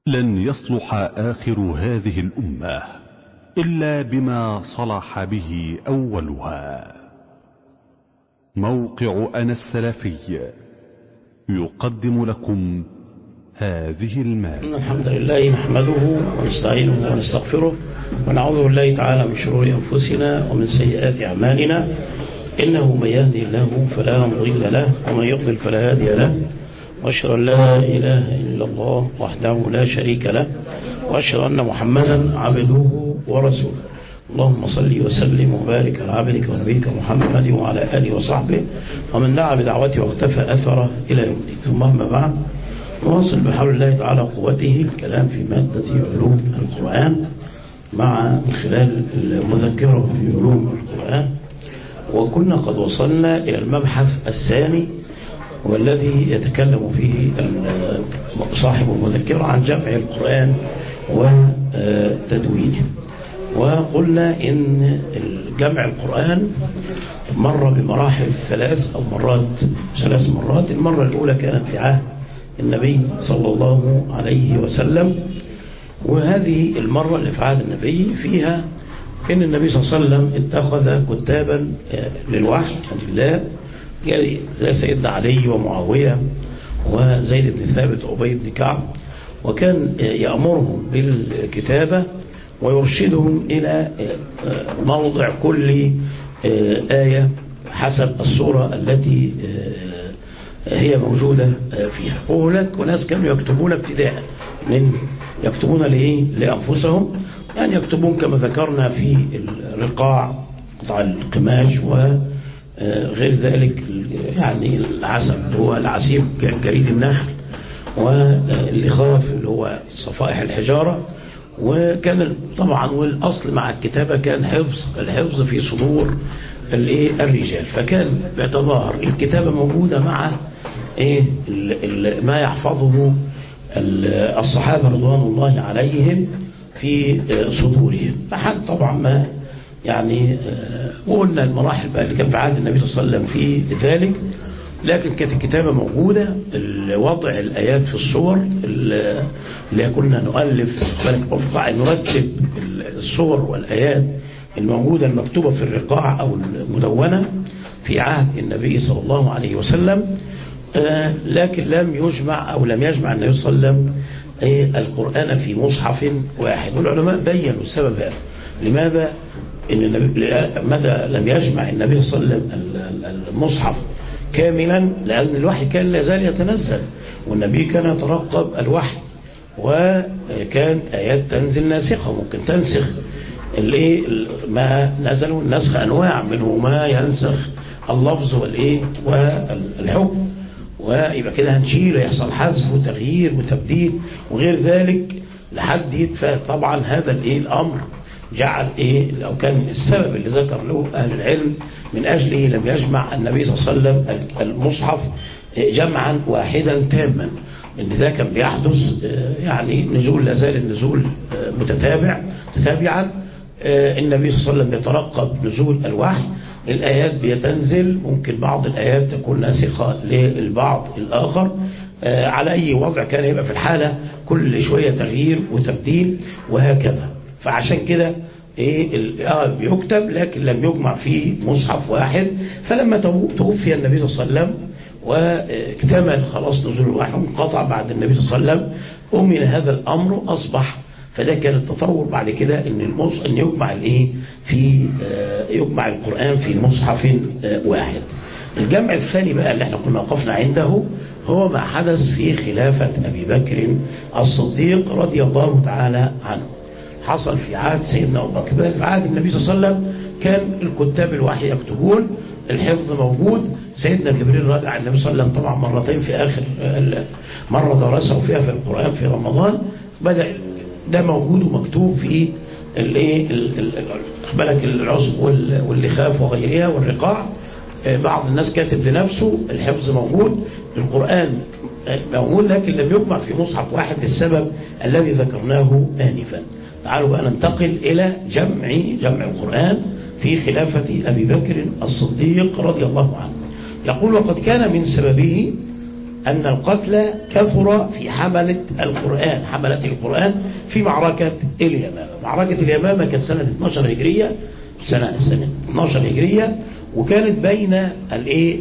لن يصلح آخر هذه الأمة إلا بما صلح به أولها موقع أنا السلفي يقدم لكم هذه المادة إن الحمد لله نحمده ونستعينه ونستغفره ونعوذ بالله تعالى من شرور أنفسنا ومن سيئات أعمالنا إنه من يهدي الله فلا مضل له ومن يضلل فلا هادي له وأشهد أن لا إله إلا الله وحده لا شريك له وأشهد أن محمدا عبده ورسوله اللهم صل وسلم وبارك على عبدك ونبيك محمد وعلى آله وصحبه ومن دعا بدعوته واختفى أثره إلى يوم الدين ثم أما بعد نواصل بحول الله تعالى قوته الكلام في مادة علوم القرآن مع من خلال المذكرة في علوم القرآن وكنا قد وصلنا إلى المبحث الثاني والذي يتكلم فيه صاحب المذكرة عن جمع القرآن وتدوينه وقلنا إن جمع القرآن مر بمراحل ثلاث أو مرات ثلاث مرات المرة الأولى كانت في عهد النبي صلى الله عليه وسلم وهذه المرة اللي في عهد النبي فيها إن النبي صلى الله عليه وسلم اتخذ كتابا للوحي لله زي سيدنا علي ومعاوية وزيد بن ثابت وأبي بن كعب وكان يأمرهم بالكتابة ويرشدهم إلى موضع كل آية حسب الصورة التي هي موجودة فيها وهناك ناس كانوا يكتبون ابتداء من يكتبون لإيه لأنفسهم يعني يكتبون كما ذكرنا في الرقاع قطع القماش وغير ذلك يعني العسل هو العسيب جريد النحل واللخاف اللي هو صفائح الحجارة وكان طبعا والأصل مع الكتابة كان حفظ الحفظ في صدور الايه الرجال فكان باعتبار الكتابة موجودة مع ايه ما يحفظه الصحابة رضوان الله عليهم في صدورهم فحد طبعا ما يعني وقلنا المراحل بقى اللي كان في عهد النبي صلى الله عليه وسلم في ذلك لكن كانت الكتابة موجودة وضع الآيات في الصور اللي كنا نؤلف نرتب الصور والآيات الموجودة المكتوبة في الرقاع أو المدونة في عهد النبي صلى الله عليه وسلم لكن لم يجمع أو لم يجمع النبي صلى الله عليه وسلم القرآن في مصحف واحد والعلماء بينوا سبب هذا لماذا إن النبي ماذا لم يجمع النبي صلى الله عليه وسلم المصحف كاملا لأن الوحي كان لا زال يتنزل والنبي كان يترقب الوحي وكانت آيات تنزل ناسخة ممكن تنسخ الايه ما نزل والنسخ أنواع منه ما ينسخ اللفظ والايه والحكم ويبقى كده هنشيل ويحصل حذف وتغيير وتبديل وغير ذلك لحد يدفع طبعا هذا الايه الامر جعل ايه لو كان السبب اللي ذكر له اهل العلم من اجله لم يجمع النبي صلى الله عليه وسلم المصحف جمعا واحدا تاما ان ده كان بيحدث يعني نزول لا زال النزول متتابع متتابعا النبي صلى الله عليه وسلم يترقب نزول الوحي الآيات بيتنزل ممكن بعض الآيات تكون ناسخة للبعض الآخر على أي وضع كان يبقى في الحالة كل شوية تغيير وتبديل وهكذا فعشان كده إيه آه بيكتب لكن لم يجمع في مصحف واحد فلما توفي النبي صلى الله عليه وسلم واكتمل خلاص نزول الوحي وانقطع بعد النبي صلى الله عليه وسلم أمن هذا الأمر أصبح فده كان التطور بعد كده ان المص... ان يجمع الايه في آه يجمع القرآن في مصحف آه واحد الجمع الثاني بقى اللي احنا كنا وقفنا عنده هو ما حدث في خلافة ابي بكر الصديق رضي الله تعالى عنه حصل في عهد سيدنا ابو بكر في عهد النبي صلى الله عليه وسلم كان الكتاب الوحي يكتبون الحفظ موجود سيدنا جبريل راجع النبي صلى الله عليه وسلم طبعا مرتين في اخر مرة درسه فيها في القرآن في رمضان بدأ ده موجود ومكتوب في الايه بالك العصب واللخاف وغيرها والرقاع بعض الناس كاتب لنفسه الحفظ موجود القرآن موجود لكن لم يجمع في مصحف واحد للسبب الذي ذكرناه آنفا تعالوا بقى ننتقل إلى جمع جمع القرآن في خلافة أبي بكر الصديق رضي الله عنه يقول وقد كان من سببه أن القتل كثر في حملة القرآن حملة القرآن في معركة اليمامة معركة اليمامة كانت سنة 12 هجرية سنة سنة 12 هجرية وكانت بين الايه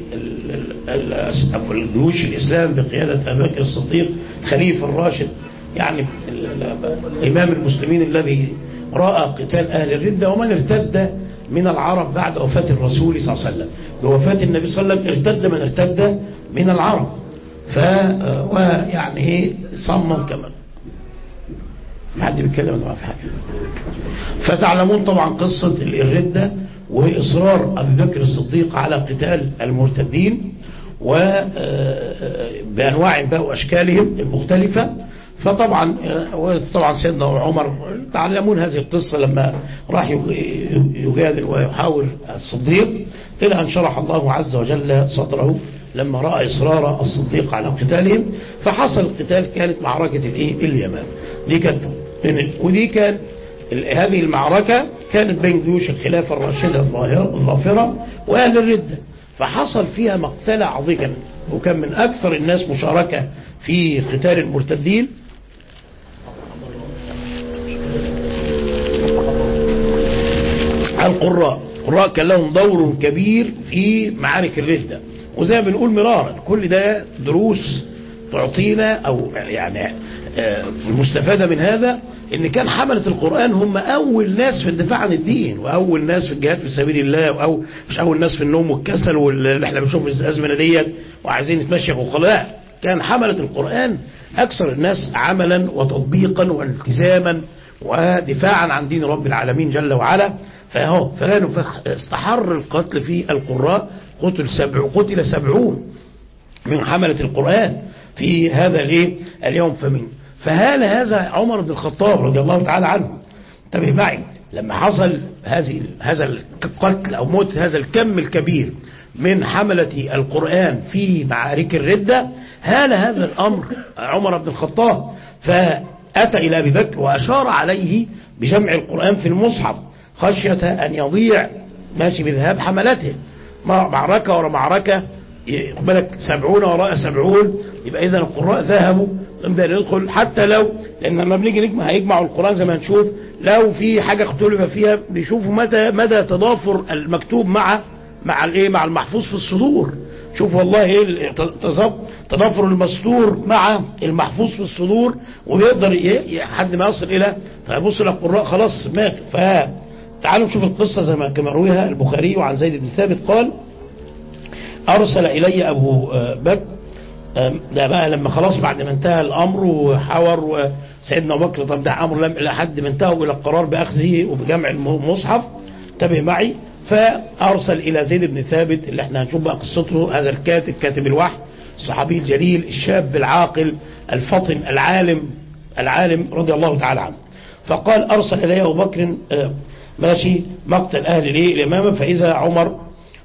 الجيوش الإسلام بقيادة أبي بكر الصديق خليفة الراشد يعني إمام المسلمين الذي رأى قتال أهل الردة ومن ارتد من العرب بعد وفاة الرسول صلى الله عليه وسلم بوفاة النبي صلى الله عليه وسلم ارتد من ارتد من العرب ف ويعني ايه صمم كمان ما حد بيتكلم ولا في حاجه فتعلمون طبعا قصه الرده واصرار ابي بكر الصديق على قتال المرتدين وبانواع بقى واشكالهم المختلفه فطبعا وطبعا سيدنا عمر تعلمون هذه القصة لما راح يجادل ويحاور الصديق إلى أن شرح الله عز وجل صدره لما رأى إصرار الصديق على قتالهم فحصل القتال كانت معركة الإيه اليمام دي كانت ودي كان هذه المعركة كانت بين جيوش الخلافة الراشدة الظافرة وأهل الردة فحصل فيها مقتلة عظيمة وكان من أكثر الناس مشاركة في قتال المرتدين القراء القراء كان لهم دور كبير في معارك الردة وزي ما بنقول مرارا كل ده دروس تعطينا أو يعني المستفادة من هذا ان كان حملة القرآن هم اول ناس في الدفاع عن الدين واول ناس في الجهاد في سبيل الله او مش اول ناس في النوم والكسل واللي احنا بنشوف الازمنة ديت وعايزين نتمشى وخلاص كان حملة القرآن اكثر الناس عملا وتطبيقا والتزاما ودفاعا عن دين رب العالمين جل وعلا فهو فكانوا استحر القتل في القراء قتل سبع قتل سبعون من حملة القرآن في هذا الايه اليوم فمن فهال هذا عمر بن الخطاب رضي الله تعالى عنه انتبه معي لما حصل هذه هذا القتل او موت هذا الكم الكبير من حملة القرآن في معارك الردة هال هذا الأمر عمر بن الخطاب فأتى إلى أبي بكر وأشار عليه بجمع القرآن في المصحف خشية أن يضيع ماشي بذهاب حملته معركة ورا معركة بالك سبعون وراء سبعون يبقى إذا القراء ذهبوا نبدأ ندخل حتى لو لأن لما بنيجي نجمع هيجمعوا القرآن زي ما هنشوف لو في حاجة اختلف فيها بيشوفوا متى مدى تضافر المكتوب مع مع الايه مع المحفوظ في الصدور شوف والله ايه تضافر المستور مع المحفوظ في الصدور ويقدر حد ما يصل الى فيبص للقراء خلاص ماتوا فتعالوا نشوف القصة زي ما كما رويها البخاري عن زيد بن ثابت قال أرسل إلي أبو بكر ده بقى لما خلاص بعد ما انتهى الأمر وحور وسيدنا أبو بكر طب ده أمر لم لحد ما انتهوا إلى القرار بأخذه وبجمع المصحف انتبه معي فأرسل إلى زيد بن ثابت اللي احنا هنشوف بقى قصته هذا الكاتب كاتب الوحي الصحابي الجليل الشاب العاقل الفطن العالم العالم رضي الله تعالى عنه فقال أرسل إلي أبو بكر ماشي مقتل أهل ليه الإمامة فإذا عمر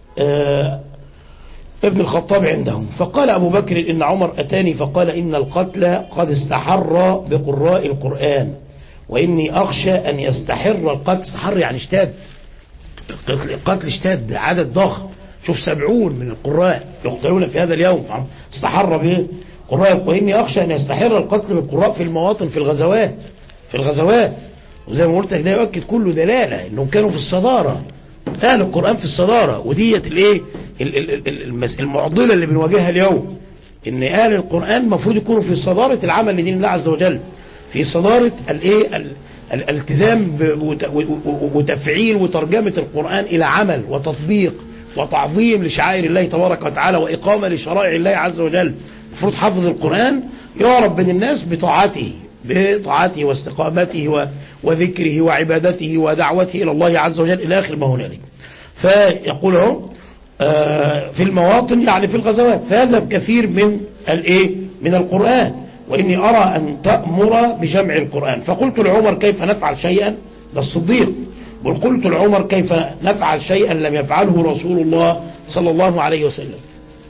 ابن الخطاب عندهم فقال أبو بكر إن عمر أتاني فقال إن القتل قد استحر بقراء القرآن وإني أخشى أن يستحر القتل استحر يعني اشتاد القتل اشتاد عدد ضخم شوف سبعون من القراء يقتلون في هذا اليوم استحر به قراء وإني أخشى أن يستحر القتل بالقراء في المواطن في الغزوات في الغزوات وزي ما قلت ده يؤكد كله دلالة انهم كانوا في الصدارة اهل القرآن في الصدارة وديت الايه المعضلة اللي بنواجهها اليوم ان اهل القرآن المفروض يكونوا في صدارة العمل لدين الله عز وجل في صدارة الايه الالتزام وتفعيل وترجمة القرآن الى عمل وتطبيق وتعظيم لشعائر الله تبارك وتعالى وإقامة لشرائع الله عز وجل المفروض حفظ القرآن يعرف بين الناس بطاعته بطاعته واستقامته وذكره وعبادته ودعوته إلى الله عز وجل إلى آخر ما هنالك فيقول في المواطن يعني في الغزوات فهذا كثير من الايه من القرآن وإني أرى أن تأمر بجمع القرآن فقلت لعمر كيف نفعل شيئا ده الصديق وقلت لعمر كيف نفعل شيئا لم يفعله رسول الله صلى الله عليه وسلم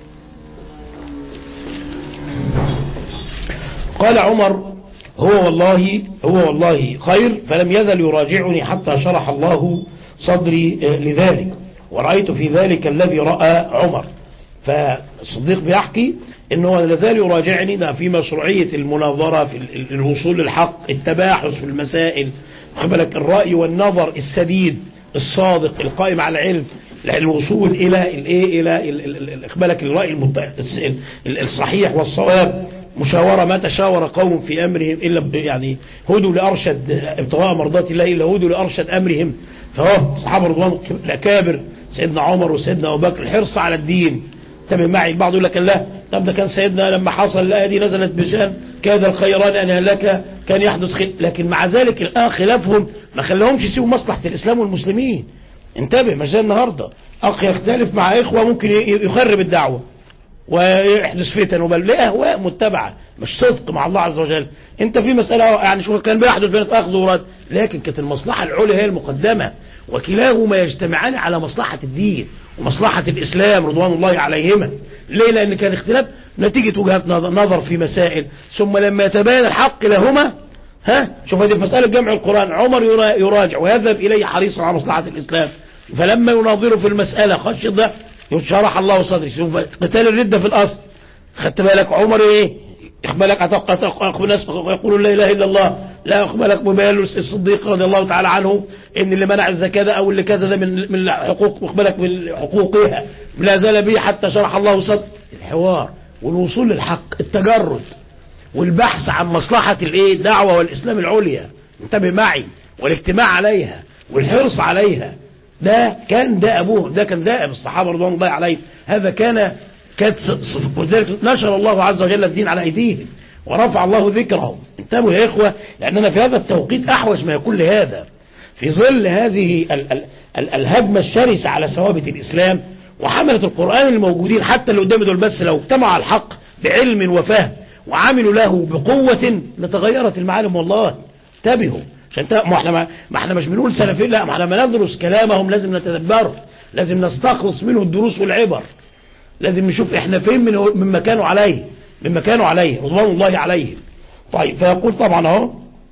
قال عمر هو والله هو والله خير فلم يزل يراجعني حتى شرح الله صدري لذلك ورأيت في ذلك الذي رأى عمر فالصديق بيحكي ان هو لازال يراجعني ده في مشروعية المناظرة في ال- ال- الوصول للحق التباحث في المسائل خد بالك الرأي والنظر السديد الصادق القائم على العلم الوصول الى الايه الى ال- ال- ال- خد بالك الرأي المت- الس- ال- الصحيح والصواب مشاورة ما تشاور قوم في أمرهم إلا ب- يعني هدوا لأرشد ابتغاء مرضات الله إلا هدوا لأرشد أمرهم فهو صحابة رضوان الأكابر سيدنا عمر وسيدنا أبو بكر الحرص على الدين انتبه معي البعض يقول لك لا طب ده كان سيدنا لما حصل الآية دي نزلت بشان كاد الخيران أن يهلك كان يحدث خل... لكن مع ذلك الآن خلافهم ما خلاهمش يسيبوا مصلحة الإسلام والمسلمين انتبه مش زي النهاردة أخ يختلف مع إخوة ممكن ي- يخرب الدعوة ويحدث فتن وبل ليه اهواء متبعه مش صدق مع الله عز وجل انت في مساله يعني شوف كان بيحدث بين اخذ ورد لكن كانت المصلحه العليا هي المقدمه وكلاهما يجتمعان على مصلحه الدين ومصلحه الاسلام رضوان الله عليهما ليه لان كان اختلاف نتيجه وجهات نظر نظر في مسائل ثم لما يتبين الحق لهما ها شوف هذه في مساله جمع القران عمر يرا- يراجع ويذهب اليه حريصا على مصلحه الاسلام فلما يناظره في المساله خش ده شرح الله صدري شوف قتال الردة في الأصل خدت بالك عمر ايه اقبلك اتق الناس يقولوا لا اله الا الله لا اقبلك مبال الصديق رضي الله تعالى عنه ان اللي منع الزكاه ده او اللي كذا ده من من حقوق اقبلك من حقوقها لا زال به حتى شرح الله صدر الحوار والوصول للحق التجرد والبحث عن مصلحة الايه الدعوة والاسلام العليا انتبه معي والاجتماع عليها والحرص عليها ده كان ده ابوه ده كان دائب الصحابة رضوان الله عليهم هذا كان كانت ص- صف- ولذلك نشر الله عز وجل الدين على ايديهم ورفع الله ذكرهم انتبهوا يا اخوة لاننا في هذا التوقيت احوج ما يكون لهذا في ظل هذه ال ال ال الهجمة الشرسة على ثوابت الإسلام وحملة القرآن الموجودين حتى اللي قدام دول بس لو اجتمعوا على الحق بعلم وفهم وعملوا له بقوة لتغيرت المعالم والله انتبهوا عشان تا- ما احنا ما ما احنا مش بنقول سلفيين لا ما احنا لما ندرس كلامهم لازم نتدبره لازم نستخلص منه الدروس والعبر لازم نشوف احنا فين من مما كانوا عليه مما كانوا عليه رضوان الله عليهم طيب فيقول طبعا اهو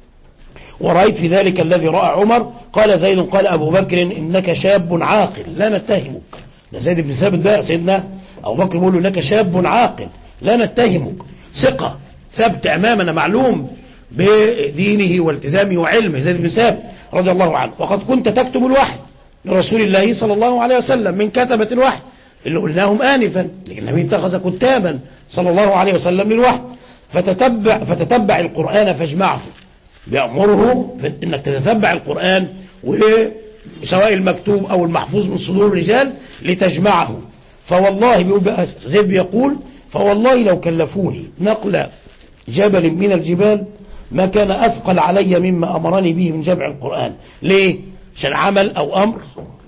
ورأيت في ذلك الذي رأى عمر قال زيد قال أبو بكر إنك شاب عاقل لا نتهمك ده زيد بن ثابت بقى سيدنا أبو بكر بيقول له إنك شاب عاقل لا نتهمك ثقة ثبت أمامنا معلوم بدينه والتزامه وعلمه زيد بن ثابت رضي الله عنه وقد كنت تكتب الوحي لرسول الله صلى الله عليه وسلم من كتبة الوحي اللي قلناهم آنفا لكن النبي اتخذ كتابا صلى الله عليه وسلم للوحي فتتبع, فتتبع القرآن فاجمعه بيأمره في انك تتتبع القرآن وسواء المكتوب او المحفوظ من صدور الرجال لتجمعه فوالله بيقول بقى زيد بيقول فوالله لو كلفوني نقل جبل من الجبال ما كان أثقل علي مما أمرني به من جمع القرآن ليه؟ عشان عمل أو أمر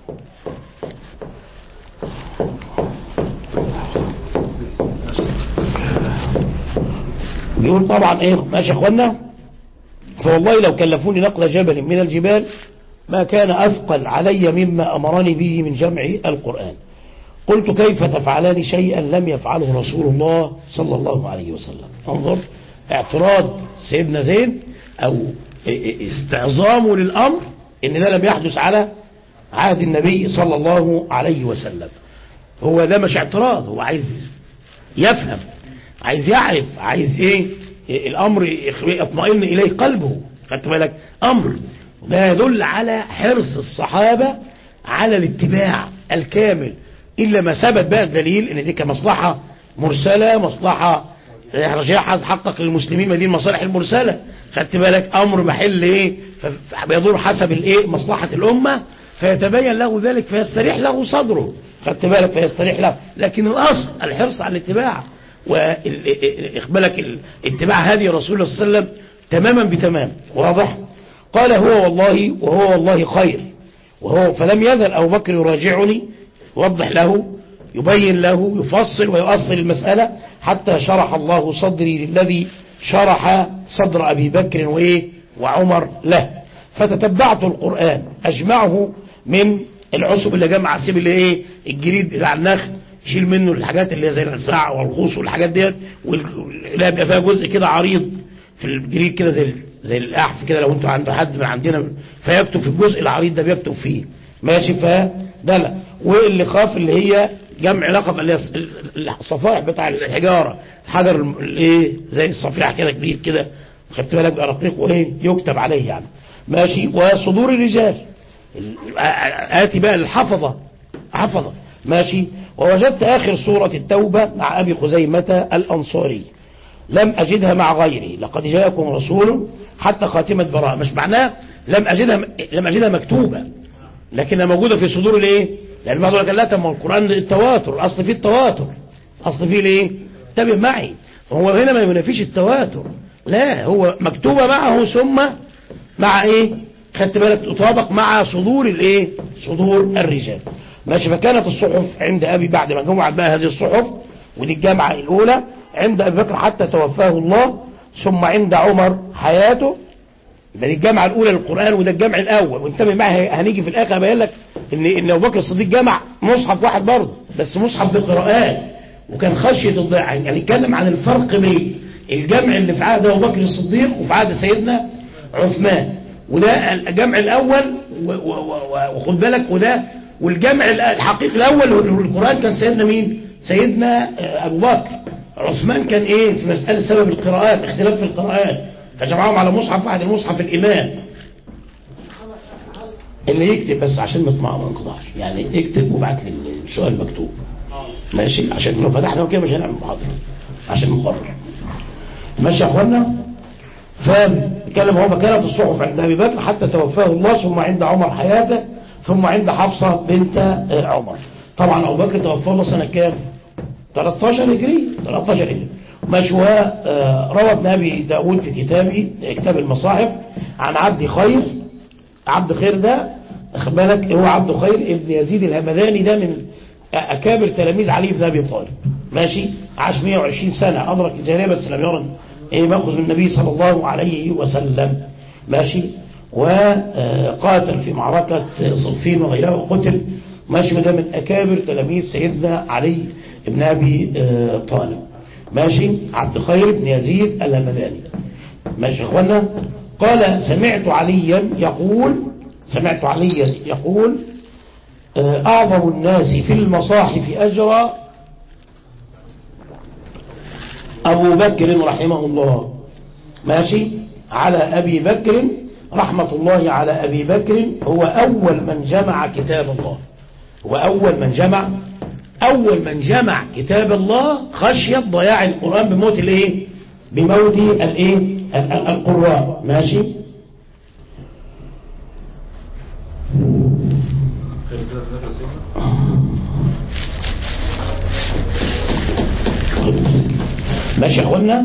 بيقول طبعا ايه ماشي يا اخوانا فوالله لو كلفوني نقل جبل من الجبال ما كان أثقل علي مما أمرني به من جمع القرآن قلت كيف تفعلان شيئا لم يفعله رسول الله صلى الله عليه وسلم انظر اعتراض سيدنا زيد أو استعظامه للأمر إن ده لم يحدث على عهد النبي صلى الله عليه وسلم هو ده مش اعتراض هو عايز يفهم عايز يعرف عايز ايه الامر يطمئن اليه قلبه خدت بالك امر ده يدل على حرص الصحابة على الاتباع الكامل الا ما ثبت بقى الدليل ان دي كمصلحة مرسلة مصلحة رجاحة تحقق للمسلمين ما دي المصالح المرسلة خدت بالك امر محل ايه فبيدور حسب الايه مصلحة الامة فيتبين له ذلك فيستريح له صدره خدت بالك فيستريح له لكن الاصل الحرص على الاتباع واقبلك اتباع هذه رسول الله صلى الله عليه وسلم تماما بتمام واضح قال هو والله وهو والله خير وهو فلم يزل أبو بكر يراجعني يوضح له يبين له يفصل ويؤصل المسألة حتى شرح الله صدري للذي شرح صدر أبي بكر وإيه وعمر له فتتبعت القرآن أجمعه من العصب اللي جمع سيب اللي إيه الجريد بتاع النخل يشيل منه الحاجات اللي هي زي الانساع والخوص والحاجات ديت ولا بيبقى فيها جزء كده عريض في الجريد كده زي زي الاحف كده لو انتوا عند حد من عندنا فيكتب في الجزء العريض ده بيكتب فيه ماشي فده لا واللي خاف اللي هي جمع لقب اللي هي الصفائح بتاع الحجارة حجر الايه زي الصفيحة كده كبير كده خدت بالك بقى رقيق وايه يكتب عليه يعني ماشي وصدور الرجال آتي بقى الحفظة حفظة ماشي ووجدت آخر سورة التوبة مع أبي خزيمة الأنصاري لم أجدها مع غيري لقد جاءكم رسول حتى خاتمة براءة مش معناه لم أجدها لم أجدها مكتوبة لكنها موجودة في صدور الايه لأن بعض قال لا طب ما القرآن التواتر أصل فيه التواتر أصل فيه الايه انتبه معي هو هنا ما ينافيش التواتر لا هو مكتوبة معه ثم مع ايه خدت بالك تطابق مع صدور الايه صدور الرجال ماشي فكانت الصحف عند أبي بعد ما جمعت بقى هذه الصحف ودي الجامعة الأولى عند أبي بكر حتى توفاه الله ثم عند عمر حياته ده دي الجامعة الأولى للقرآن وده الجامع الأول وانتبه معي هنيجي في الآخر أبين لك إن إن أبو بكر الصديق جمع مصحف واحد برضه بس مصحف بقراءات وكان خشية الضياع يعني نتكلم عن الفرق بين الجمع اللي في عهد أبو بكر الصديق وفي عهد سيدنا عثمان وده الجمع الأول وخد بالك وده والجمع الحقيقي الأول للقرآن كان سيدنا مين سيدنا أبو بكر عثمان كان إيه في مسألة سبب القراءات اختلاف في القراءات فجمعهم على مصحف واحد المصحف الإمام اللي يكتب بس عشان ما انقطعش يعني اكتب وابعت لي السؤال مكتوب ماشي عشان لو فتحنا وكده مش هنعمل محاضرة عشان نقرر ماشي يا اخوانا فكلم هو كانت الصحف عند ابي بكر حتى توفاه الله ثم عند عمر حياته ثم عند حفصة بنت عمر طبعا ابو بكر توفاه الله سنة كام 13 هجري 13 هجري ماشي روى ابن ابي داود في كتابه كتاب المصاحف عن عبد خير عبد خير ده خد بالك هو عبد خير ابن يزيد الهمداني ده من اكابر تلاميذ علي بن ابي طالب ماشي عاش 120 سنة ادرك الجاهليه بس لم يرن ايه ماخذ من النبي صلى الله عليه وسلم ماشي وقاتل في معركة صفين وغيرها وقتل ماشي وده من أكابر تلاميذ سيدنا علي بن أبي طالب ماشي عبد خير بن يزيد الهمداني ماشي اخوانا قال سمعت عليا يقول سمعت عليا يقول أعظم الناس في المصاحف أجرا أبو بكر رحمه الله ماشي على أبي بكر رحمة الله على أبي بكر هو أول من جمع كتاب الله هو أول من جمع أول من جمع كتاب الله خشية ضياع القرآن بموت الإيه بموت الإيه القراء ماشي ماشي يا اخوانا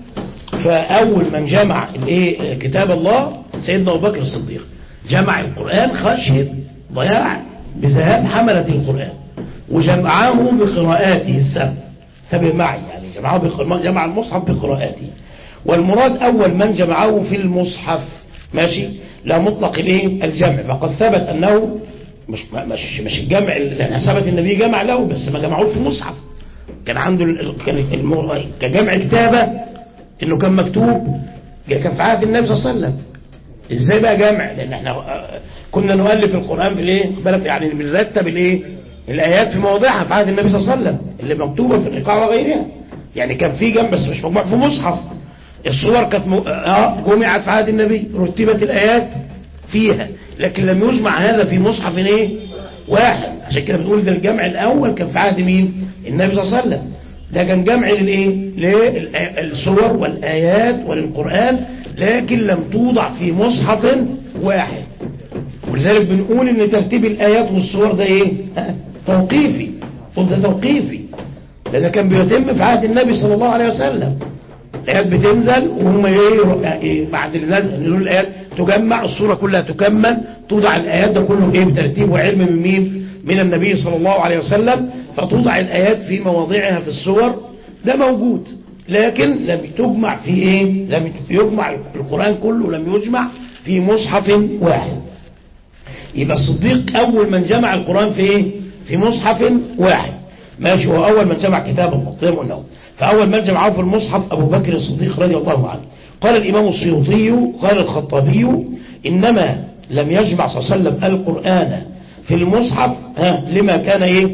فأول من جمع الايه كتاب الله سيدنا أبو بكر الصديق جمع القرآن خشية ضياع بذهاب حملة القرآن وجمعه بقراءاته السبع انتبه معي يعني جمعه بق... جمع المصحف بقراءاته والمراد أول من جمعه في المصحف ماشي لا مطلق الايه الجمع فقد ثبت أنه مش مش مش الجمع لأن ثبت النبي جمع له بس ما جمعوه في المصحف كان عنده كان المر... كجمع كتابة انه كان مكتوب كان في عهد النبي صلى الله عليه وسلم ازاي بقى جمع لان احنا كنا نؤلف القرآن في الايه بالك يعني بنرتب الايه الايات في مواضعها في عهد النبي صلى الله عليه وسلم اللي مكتوبة في الرقاع وغيرها يعني كان في جمع بس مش مجموع في مصحف الصور كانت م... اه جمعت في عهد النبي رتبت الايات فيها لكن لم يجمع هذا في مصحف ايه واحد عشان كده بنقول ده الجمع الاول كان في عهد مين النبي صلى الله عليه وسلم ده كان جمع للايه للصور والايات وللقران لكن لم توضع في مصحف واحد ولذلك بنقول ان ترتيب الايات والصور ده ايه توقيفي قلت ده توقيفي ده, ده كان بيتم في عهد النبي صلى الله عليه وسلم الايات بتنزل وهم ايه بعد نزول الايات تجمع الصوره كلها تكمل توضع الايات ده كله ايه بترتيب وعلم من مين من النبي صلى الله عليه وسلم فتوضع الآيات في مواضعها في الصور ده موجود لكن لم تجمع في ايه لم يجمع القرآن كله لم يجمع في مصحف واحد يبقى الصديق أول من جمع القرآن في ايه في مصحف واحد ماشي هو أول من جمع كتاب الله زي ما قلنا فأول من جمعه في المصحف أبو بكر الصديق رضي الله عنه قال الإمام السيوطي قال الخطابي إنما لم يجمع صلى الله عليه وسلم القرآن في المصحف ها لما كان ايه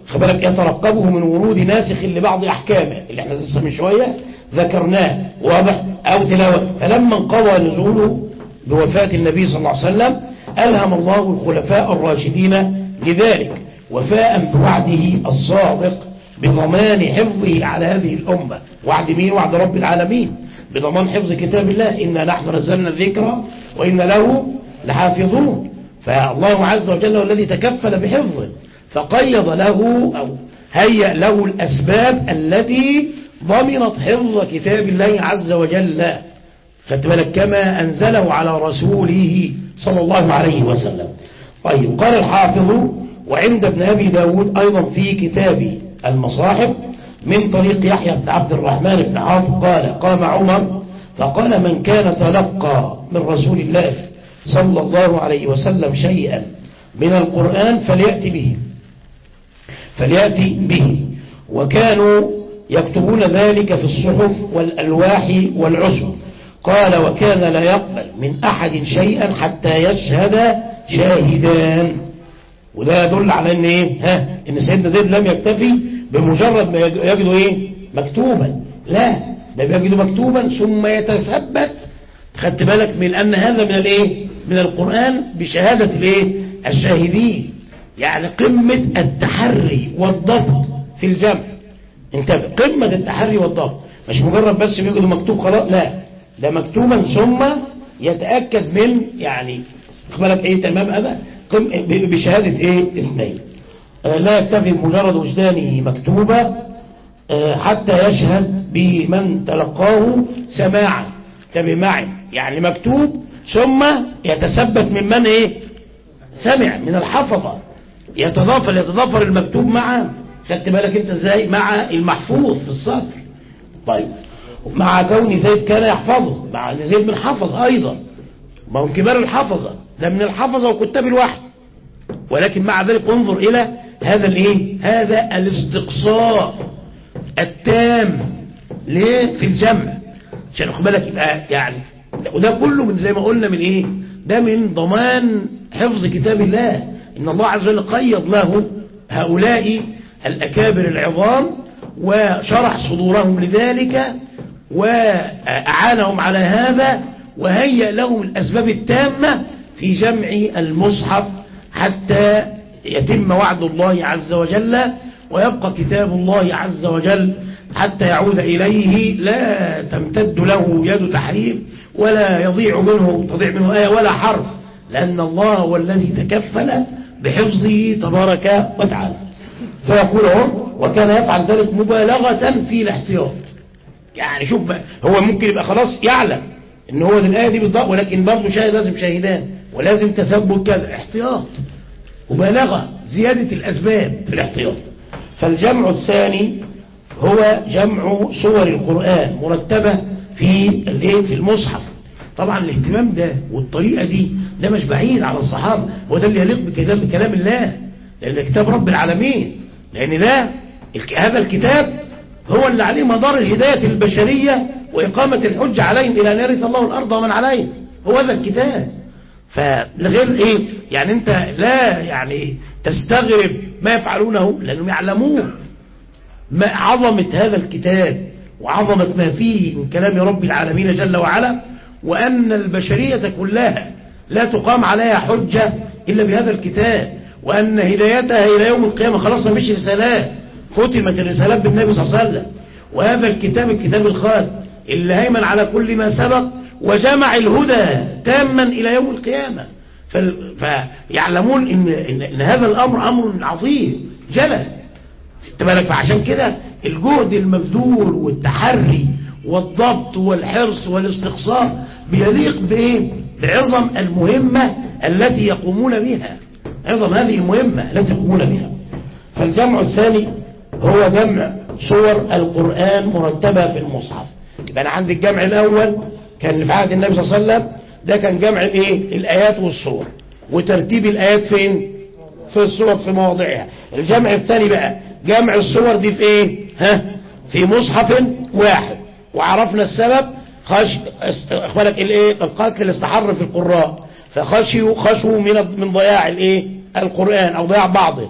خبرك يترقبه من ورود ناسخ لبعض أحكامه اللي احنا لسه من شوية ذكرناه واضح أو تلاوة فلما انقضى نزوله بوفاة النبي صلى الله عليه وسلم ألهم الله الخلفاء الراشدين لذلك وفاء بوعده الصادق بضمان حفظه على هذه الأمة وعد مين وعد رب العالمين بضمان حفظ كتاب الله إنا نحن نزلنا الذكر وإن له لحافظون فالله عز وجل هو الذي تكفل بحفظه فقيض له أو هيأ له الأسباب التي ضمنت حفظ كتاب الله عز وجل خدت بالك كما أنزله على رسوله صلى الله عليه وسلم طيب قال الحافظ وعند ابن أبي داود أيضا في كتاب المصاحب من طريق يحيى بن عبد الرحمن بن عاطف قال قام عمر فقال من كان تلقى من رسول الله صلى الله عليه وسلم شيئا من القرآن فليأتي به فليأتي به وكانوا يكتبون ذلك في الصحف والألواح والعسب قال وكان لا يقبل من أحد شيئا حتى يشهد شاهدان وده يدل على ان ايه ها ان سيدنا زيد لم يكتفي بمجرد ما يجده ايه مكتوبا لا ده بيجده مكتوبا ثم يتثبت خدت بالك من ان هذا من الايه من القرآن بشهادة الايه الشاهدين يعني قمة التحري والضبط في الجمع انتبه قمة التحري والضبط مش مجرد بس بيجده مكتوب خلاص لا ده مكتوبا ثم يتأكد من يعني بالك ايه تمام هذا بشهادة ايه اثنين آه لا يكتفي بمجرد وجدانه مكتوبة آه حتى يشهد بمن تلقاه سماعا انتبه معي يعني مكتوب ثم يتثبت من من ايه سمع من الحفظة يتضافر يتضافر المكتوب مع خدت بالك انت ازاي مع المحفوظ في السطر طيب مع كون زيد كان يحفظه مع ان زيد من حفظ ايضا ما هم كبار الحفظة ده من الحفظة وكتاب الوحي ولكن مع ذلك انظر الى هذا الايه هذا الاستقصاء التام ليه في الجمع عشان اخد بالك يبقى يعني وده كله من زي ما قلنا من ايه ده من ضمان حفظ كتاب الله ان الله عز وجل قيض له هؤلاء الاكابر العظام وشرح صدورهم لذلك وأعانهم على هذا وهيأ لهم الأسباب التامة في جمع المصحف حتى يتم وعد الله عز وجل ويبقى كتاب الله عز وجل حتى يعود إليه لا تمتد له يد تحريف ولا يضيع منه تضيع منه آية ولا حرف لأن الله هو الذي تكفل بحفظه تبارك وتعالى فيقول هو وكان يفعل ذلك مبالغة في الاحتياط يعني شوف بقى هو ممكن يبقى خلاص يعلم ان هو الآية دي بالضبط ولكن برضه شاهد لازم شاهدان ولازم تثبت كذا احتياط مبالغة زيادة الأسباب في الاحتياط فالجمع الثاني هو جمع صور القرآن مرتبة في الايه في المصحف طبعا الاهتمام ده والطريقة دي ده مش بعيد على الصحابة وده اللي يليق بكلام, بكلام الله لأن ده كتاب رب العالمين لأن ده هذا الكتاب هو اللي عليه مدار الهداية البشرية وإقامة الحج عليهم إلى أن يرث الله الأرض ومن عليه هو هذا الكتاب فلغير إيه يعني أنت لا يعني تستغرب ما يفعلونه لأنهم يعلمون ما عظمة هذا الكتاب وعظمة ما فيه من كلام رب العالمين جل وعلا وأن البشرية كلها لا تقام عليها حجة إلا بهذا الكتاب وأن هدايتها إلى يوم القيامة خلاص ما فيش رسالات ختمت الرسالات بالنبي صلى الله عليه وسلم وهذا الكتاب الكتاب الخالد اللي هيمن على كل ما سبق وجمع الهدى تاما إلى يوم القيامة فيعلمون إن, إن, إن هذا الأمر أمر عظيم جلل بالك فعشان كده الجهد المبذول والتحري والضبط والحرص والاستقصاء بيليق بايه بعظم المهمة التي يقومون بها عظم هذه المهمة التي يقومون بها فالجمع الثاني هو جمع صور القرآن مرتبة في المصحف يبقى أنا عندي الجمع الأول كان في عهد النبي صلى الله عليه وسلم ده كان جمع الايه الآيات والصور وترتيب الآيات فين في الصور في مواضعها الجمع الثاني بقى جمع الصور دي في ايه ها في مصحف واحد وعرفنا السبب خش اخبارك الايه القتل اللي استحر في القراء فخشوا خشوا من من ضياع الايه القرآن او ضياع بعضه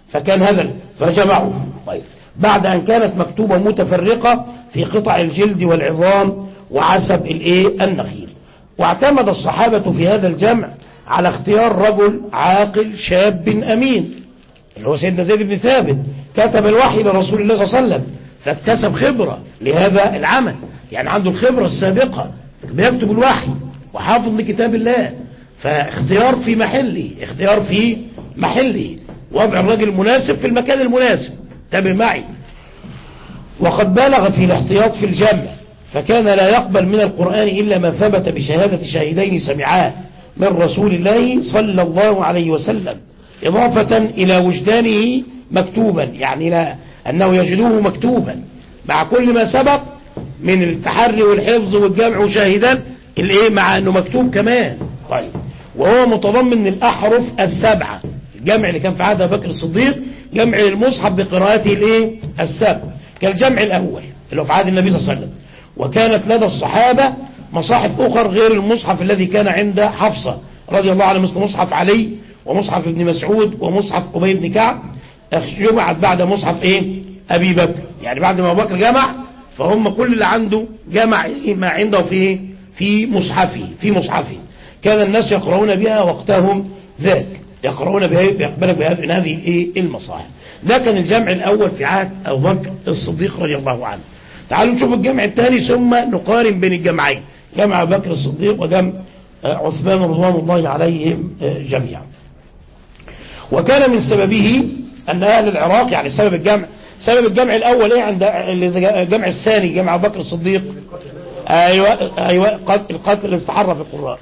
فكان هذا فجمعوا طيب بعد أن كانت مكتوبة متفرقة في قطع الجلد والعظام وعسب الايه النخيل واعتمد الصحابة في هذا الجمع على اختيار رجل عاقل شاب أمين اللي هو سيدنا زيد بن ثابت كتب الوحي لرسول الله صلى الله عليه وسلم فاكتسب خبرة لهذا العمل يعني عنده الخبرة السابقة بيكتب الوحي وحافظ لكتاب الله فاختيار في محله اختيار في محله وضع الرجل المناسب في المكان المناسب تابع معي وقد بالغ في الاحتياط في الجمع فكان لا يقبل من القرآن إلا ما ثبت بشهادة شاهدين سمعاه من رسول الله صلى الله عليه وسلم إضافة إلى وجدانه مكتوبا يعني لا أنه يجدوه مكتوبا مع كل ما سبق من التحري والحفظ والجمع وشاهدا الايه مع انه مكتوب كمان طيب وهو متضمن الأحرف السبعة الجمع اللي كان في عهد أبي بكر الصديق جمع المصحف بقراءته الايه السبع كالجمع الأول اللي هو في عهد النبي صلى الله عليه وسلم وكانت لدى الصحابة مصاحف أخر غير المصحف الذي كان عند حفصة رضي الله عنه مثل مصحف علي ومصحف ابن مسعود ومصحف أبي بن كعب جمعت بعد مصحف ايه أبي بكر يعني بعد ما أبو بكر جمع فهم كل اللي عنده جمع إيه ما عنده في ايه في مصحفه في مصحفه كان الناس يقرؤون بها وقتهم ذاك يقرؤون بها يقبلك بهذه هذه الايه المصاحف ده كان الجمع الأول في عهد أبو بكر الصديق رضي الله عنه تعالوا نشوف الجمع الثاني ثم نقارن بين الجمعين جمع أبو بكر الصديق وجمع عثمان رضوان الله عليهم جميعا وكان من سببه أن أهل العراق يعني سبب الجمع سبب الجمع الأول إيه عند الجمع الثاني جمع أبو بكر الصديق أيوة, أيوة القتل اللي استحر في القراء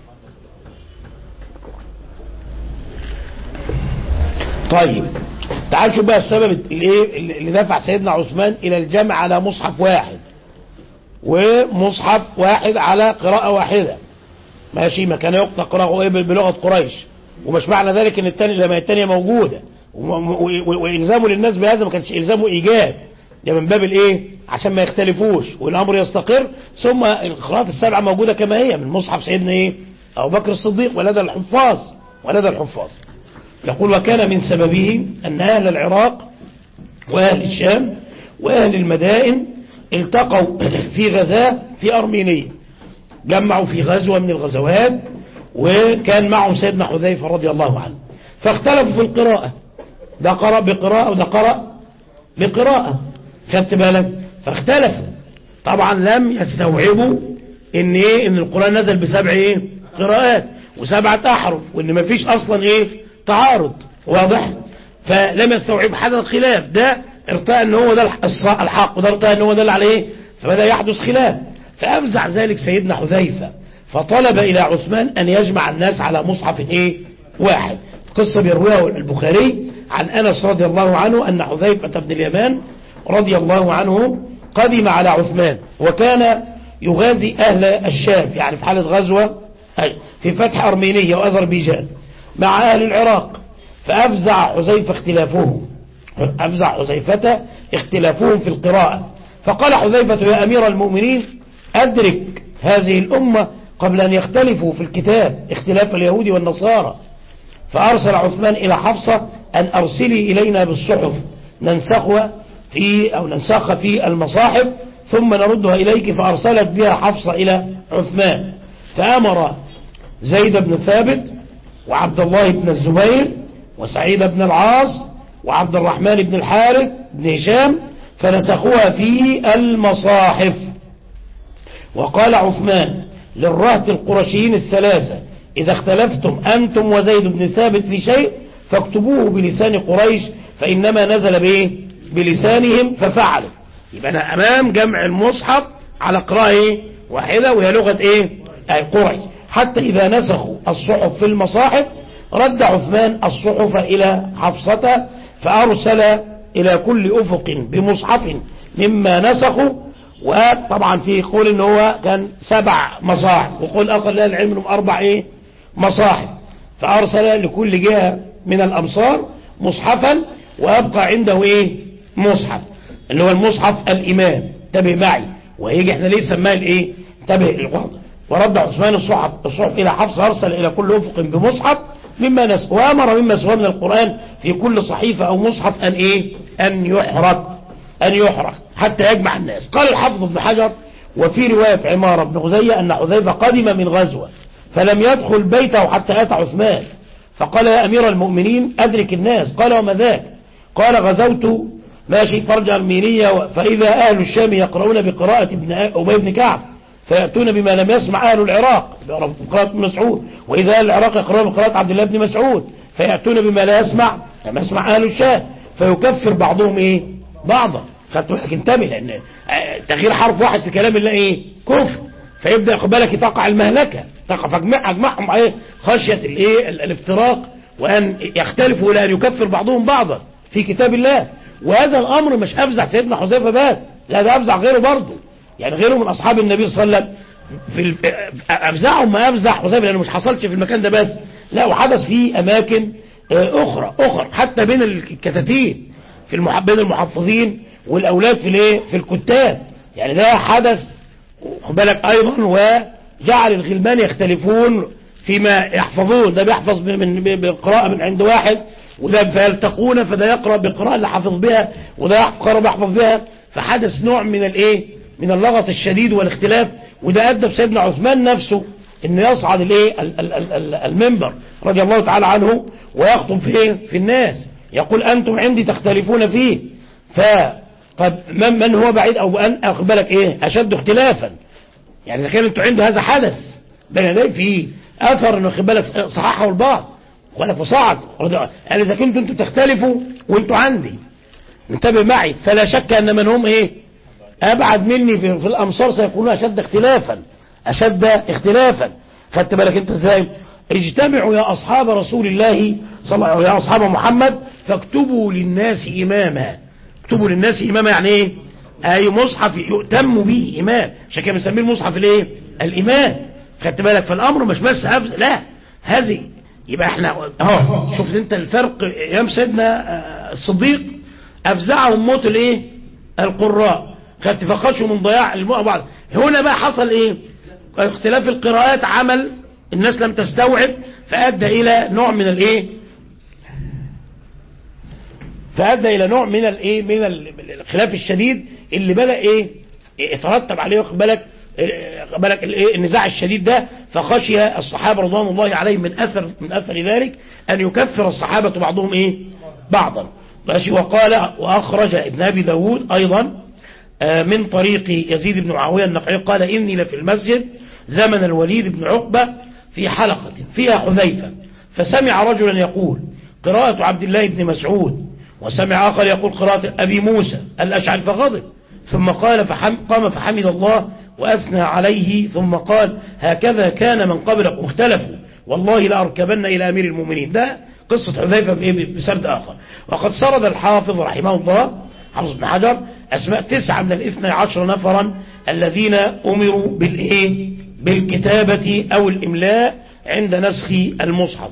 طيب تعال شوف بقى السبب الايه اللي دفع سيدنا عثمان الى الجمع على مصحف واحد ومصحف واحد على قراءة واحدة ماشي ما كان يقرأ قراءة بلغة قريش ومش معنى ذلك ان التانية لما التانية موجودة والزامه للناس بهذا ما كانش الزامه ايجاب ده من باب الايه عشان ما يختلفوش والامر يستقر ثم القراءات السبعة موجودة كما هي من مصحف سيدنا ايه ابو بكر الصديق ولدى الحفاظ ولدى الحفاظ يقول وكان من سببه أن أهل العراق وأهل الشام وأهل المدائن التقوا في غزاة في أرمينية جمعوا في غزوة من الغزوات وكان معهم سيدنا حذيفة رضي الله عنه فاختلفوا في القراءة ده قرأ بقراءة وده قرأ بقراءة خدت بالك فاختلفوا طبعا لم يستوعبوا ان ايه ان القرآن نزل بسبع ايه قراءات وسبعة احرف وان مفيش اصلا ايه تعارض واضح فلم يستوعب حدث الخلاف ده ارتأى ان هو ده الحق وده ارتأى ان هو ده اللي عليه فبدأ يحدث خلاف فأفزع ذلك سيدنا حذيفة فطلب إلى عثمان أن يجمع الناس على مصحف ايه واحد قصة بيرويها البخاري عن أنس رضي الله عنه أن حذيفة بن اليمان رضي الله عنه قدم على عثمان وكان يغازي أهل الشام يعني في حالة غزوة في فتح أرمينية وأذربيجان مع أهل العراق فأفزع حذيفة اختلافهم أفزع حذيفة اختلافهم في القراءة فقال حذيفة يا أمير المؤمنين أدرك هذه الأمة قبل أن يختلفوا في الكتاب اختلاف اليهود والنصارى فأرسل عثمان إلى حفصة أن أرسلي إلينا بالصحف ننسخها في أو ننسخها في المصاحف ثم نردها إليك فأرسلت بها حفصة إلى عثمان فأمر زيد بن ثابت وعبد الله بن الزبير وسعيد بن العاص وعبد الرحمن بن الحارث بن هشام فنسخوها في المصاحف وقال عثمان للرهط القرشيين الثلاثة إذا اختلفتم أنتم وزيد بن ثابت في شيء فاكتبوه بلسان قريش فإنما نزل بإيه بلسانهم ففعلوا يبقى أنا أمام جمع المصحف على قراءة إيه واحدة وهي لغة إيه أي قريش حتى إذا نسخوا الصحف في المصاحف رد عثمان الصحف إلى حفصة فأرسل إلى كل أفق بمصحف مما نسخوا وطبعا في قول ان هو كان سبع مصاحف وقول أقل العلم انهم أربع إيه مصاحف فأرسل لكل جهة من الأمصار مصحفا ويبقى عنده إيه مصحف اللي هو المصحف الإمام انتبه معي وهيجي احنا ليه سماه الإيه انتبه القاضي ورد عثمان الصحف, الصحف إلى حفص أرسل إلى كل أفق بمصحف مما نس وأمر مما سوى من القرآن في كل صحيفة أو مصحف أن إيه أن يحرق أن يحرق حتى يجمع الناس قال الحافظ ابن حجر وفي رواية عمارة بن غزية أن حذيفة قدم من غزوة فلم يدخل بيته حتى أتى عثمان فقال يا أمير المؤمنين أدرك الناس قال وما ذاك قال غزوت ماشي فرج أرمينية فإذا أهل الشام يقرؤون بقراءة ابن أبي بن كعب فيأتون بما لم يسمع أهل العراق بقراءة ابن مسعود وإذا أهل العراق يقرؤون بقراءة عبد الله بن مسعود فيأتون بما لا يسمع لم يسمع أهل الشام فيكفر بعضهم إيه بعضا خدت بالك انتبه لأن تغيير حرف واحد في كلام الله إيه كفر فيبدأ ياخد بالك تقع المهلكة تقع فاجمع اجمعهم ايه خشية الايه الافتراق وان يختلفوا الى ان يكفر بعضهم بعضا في كتاب الله وهذا الامر مش افزع سيدنا حذيفه بس لا ده افزع غيره برضه يعني غيره من اصحاب النبي صلى الله عليه وسلم في الف... افزعهم ما افزع حذيفه لانه مش حصلش في المكان ده بس لا وحدث في اماكن اخرى اخرى حتى بين الكتاتيب في المح... بين المحفظين والاولاد في الايه في الكتاب يعني ده حدث خد بالك ايضا وجعل الغلمان يختلفون فيما يحفظون ده بيحفظ من بقراءة من عند واحد وده فيلتقون فده يقرأ بقراءة اللي حافظ بها وده يقرأ بيحفظ بها فحدث نوع من الايه من اللغط الشديد والاختلاف وده ادى بسيدنا عثمان نفسه انه يصعد الايه المنبر رضي الله تعالى عنه ويخطب في في الناس يقول انتم عندي تختلفون فيه ف طب من, من هو بعيد او ان اخد بالك ايه اشد اختلافا يعني اذا كان انتوا عنده هذا حدث بين يديه في اثر انه خد بالك صححه البعض ولك وصعد يعني اذا كنتوا انتوا تختلفوا وانتوا عندي انتبه معي فلا شك ان من هم ايه ابعد مني في, في الامصار سيكونون اشد اختلافا اشد اختلافا خدت بالك انت ازاي اجتمعوا يا اصحاب رسول الله صلى الله عليه يا اصحاب محمد فاكتبوا للناس اماما اكتبوا للناس اماما يعني ايه اي مصحف يؤتم به امام عشان كده بنسميه المصحف الايه الامام خدت بالك فالامر مش بس أفز... لا هذه يبقى احنا اهو شفت انت الفرق ايام سيدنا الصديق افزعهم موت الايه القراء خدت فخشوا من ضياع الماء بعض هنا بقى حصل ايه اختلاف القراءات عمل الناس لم تستوعب فادى الى نوع من الايه فادى الى نوع من الايه من الخلاف الشديد اللي بدا ايه يترتب عليه واخد بالك بالك الايه النزاع الشديد ده فخشي الصحابه رضوان الله عليهم من اثر من اثر ذلك ان يكفر الصحابه بعضهم ايه بعضا ماشي وقال واخرج ابن ابي داود ايضا من طريق يزيد بن معاويه النقعي قال اني لفي المسجد زمن الوليد بن عقبه في حلقه فيها حذيفه فسمع رجلا يقول قراءه عبد الله بن مسعود وسمع آخر يقول قراءة أبي موسى الأشعري فغضب ثم قال فحم قام فحمد الله وأثنى عليه ثم قال هكذا كان من قبلكم اختلفوا والله لأركبن إلى أمير المؤمنين ده قصة حذيفة بسرد آخر وقد سرد الحافظ رحمه الله حافظ بن حجر أسماء تسعة من الاثنى عشر نفرا الذين أمروا بالإيه بالكتابة أو الإملاء عند نسخ المصحف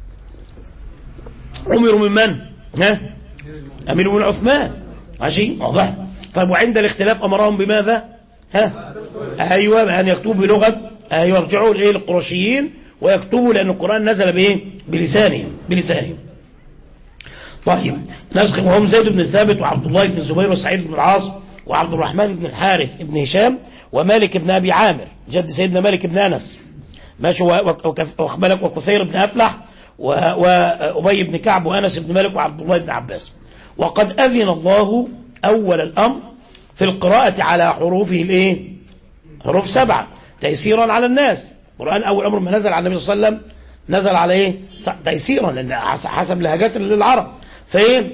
أمروا من من؟ ها؟ أمير بن عثمان ماشي واضح طيب وعند الاختلاف أمرهم بماذا ها أيوة بأن يكتبوا بلغة أيوة يرجعوا إيه للقرشيين ويكتبوا لأن القرآن نزل بإيه بلسانهم بلسانهم طيب نسخ وهم زيد بن ثابت وعبد الله بن الزبير وسعيد بن العاص وعبد الرحمن بن الحارث بن هشام ومالك بن أبي عامر جد سيدنا مالك بن أنس ماشي وأخبالك وكثير بن أفلح وأبي بن كعب وأنس بن مالك وعبد الله بن عباس وقد أذن الله أول الأمر في القراءة على حروفه الايه حروف سبعة تيسيرا على الناس القرآن أول أمر ما نزل على النبي صلى الله عليه وسلم نزل على ايه تيسيرا لأن حسب لهجات العرب فايه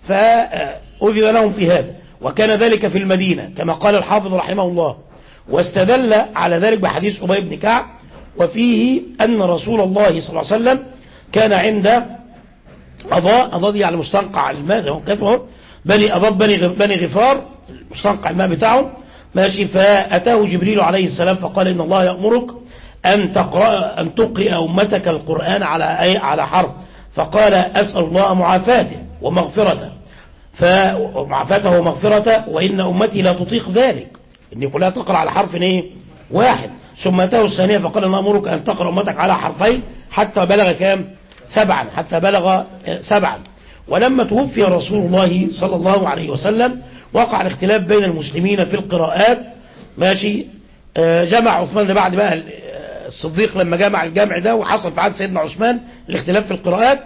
فأذن لهم في هذا وكان ذلك في المدينة كما قال الحافظ رحمه الله واستدل على ذلك بحديث أبي بن كعب وفيه أن رسول الله صلى الله عليه وسلم كان عند أضاء أضاء دي على مستنقع الماء زي ما كتبه بني أضاء بني بني غفار مستنقع الماء بتاعهم ماشي فأتاه جبريل عليه السلام فقال إن الله يأمرك أن تقرأ أن تقرئ أمتك القرآن على أي على حرف فقال أسأل الله معافاته ومغفرته فمعافاته ومغفرته وإن أمتي لا تطيق ذلك إن يقول لا تقرأ على حرف إيه واحد ثم أتاه الثانية فقال أنا أمرك أن تقرأ أمتك على حرفين حتى بلغ كام سبعا حتى بلغ سبعا ولما توفي رسول الله صلى الله عليه وسلم وقع الاختلاف بين المسلمين في القراءات ماشي جمع عثمان بعد بقى الصديق لما جمع الجمع ده وحصل في عهد سيدنا عثمان الاختلاف في القراءات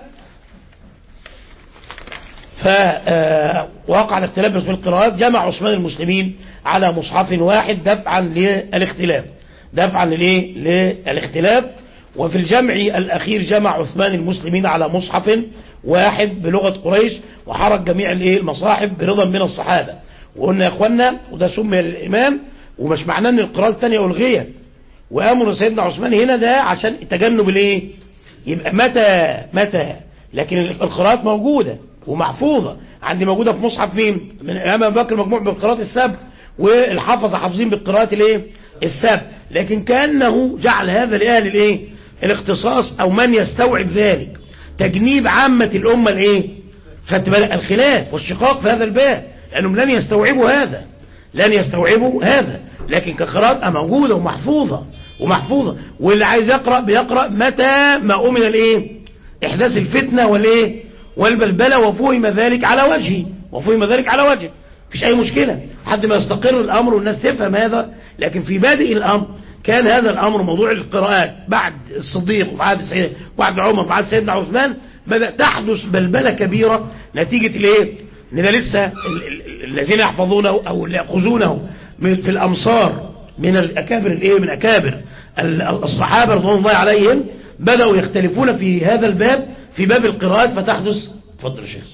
فوقع الاختلاف في القراءات جمع عثمان المسلمين على مصحف واحد دفعا للاختلاف دفعا للايه للاختلاف وفي الجمع الأخير جمع عثمان المسلمين على مصحف واحد بلغة قريش وحرك جميع الايه المصاحف برضا من الصحابة وقلنا يا اخوانا وده سمي للإمام ومش معناه ان القراءة الثانية ألغيت وأمر سيدنا عثمان هنا ده عشان تجنب الايه يبقى متى متى لكن القراءات موجودة ومحفوظة عندي موجودة في مصحف مين من الإمام أبو بكر مجموع بالقراءات السبع والحافظة حافظين بالقراءات الايه السبع لكن كأنه جعل هذا لأهل الايه الاختصاص او من يستوعب ذلك تجنيب عامة الامة الايه خدت بالك الخلاف والشقاق في هذا الباب لانهم لن يستوعبوا هذا لن يستوعبوا هذا لكن كقراءة موجودة ومحفوظة ومحفوظة واللي عايز يقرأ بيقرأ متى ما أمن الايه احداث الفتنة والايه والبلبلة وفهم ذلك على وجهه وفهم ذلك على وجهه مفيش اي مشكلة حد ما يستقر الامر والناس تفهم هذا لكن في بادئ الامر كان هذا الأمر موضوع القراءات بعد الصديق وفي عهد سيدنا وعهد عمر وفي عهد سيدنا عثمان بدأ تحدث بلبلة كبيرة نتيجة الايه ان ده لسه الذين يحفظونه او اللي يأخذونه في الأمصار من الأكابر الايه من أكابر الصحابة رضوان الله عليهم بدأوا يختلفون في هذا الباب في باب القراءات فتحدث اتفضل يا شيخ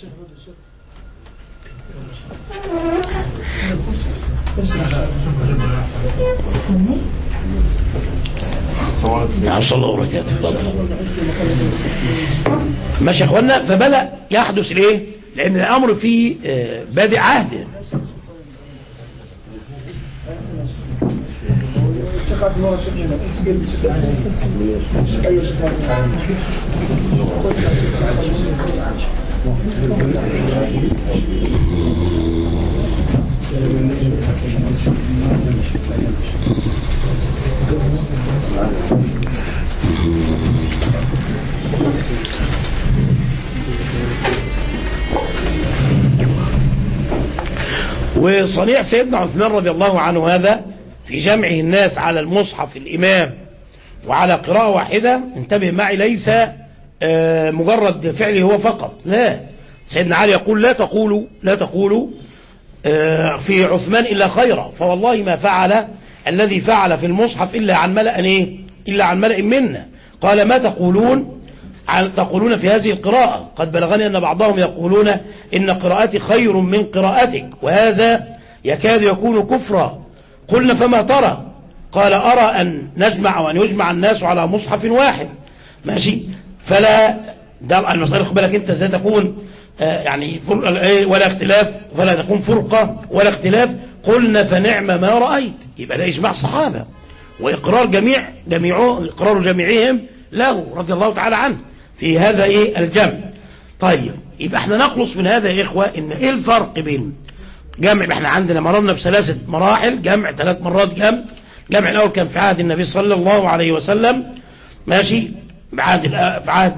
نعم صلى الله عليه وسلم ماشي يا اخوانا فبدأ يحدث ليه لان الامر فيه بادئ عهد وصنيع سيدنا عثمان رضي الله عنه هذا في جمعه الناس على المصحف الإمام وعلى قراءة واحدة انتبه معي ليس مجرد فعله هو فقط لا سيدنا علي يقول لا تقولوا لا تقولوا في عثمان إلا خيرا فوالله ما فعل الذي فعل في المصحف إلا عن ملأ إيه إلا عن ملأ منا قال ما تقولون تقولون في هذه القراءة قد بلغني أن بعضهم يقولون إن قراءتي خير من قراءتك وهذا يكاد يكون كفرا قلنا فما ترى قال أرى أن نجمع وأن يجمع الناس على مصحف واحد ماشي فلا ده المسألة خد بالك أنت ازاي تكون آه يعني ولا اختلاف فلا تكون فرقة ولا اختلاف قلنا فنعم ما رأيت يبقى ده إجماع الصحابة وإقرار جميع جميعه إقرار جميعهم له رضي الله تعالى عنه في هذا إيه الجمع طيب يبقى احنا نخلص من هذا يا إخوة إن إيه الفرق بين جمع احنا عندنا مررنا بثلاثة مراحل جمع ثلاث مرات جمع الجمع الأول كان في عهد النبي صلى الله عليه وسلم ماشي بعهد في عهد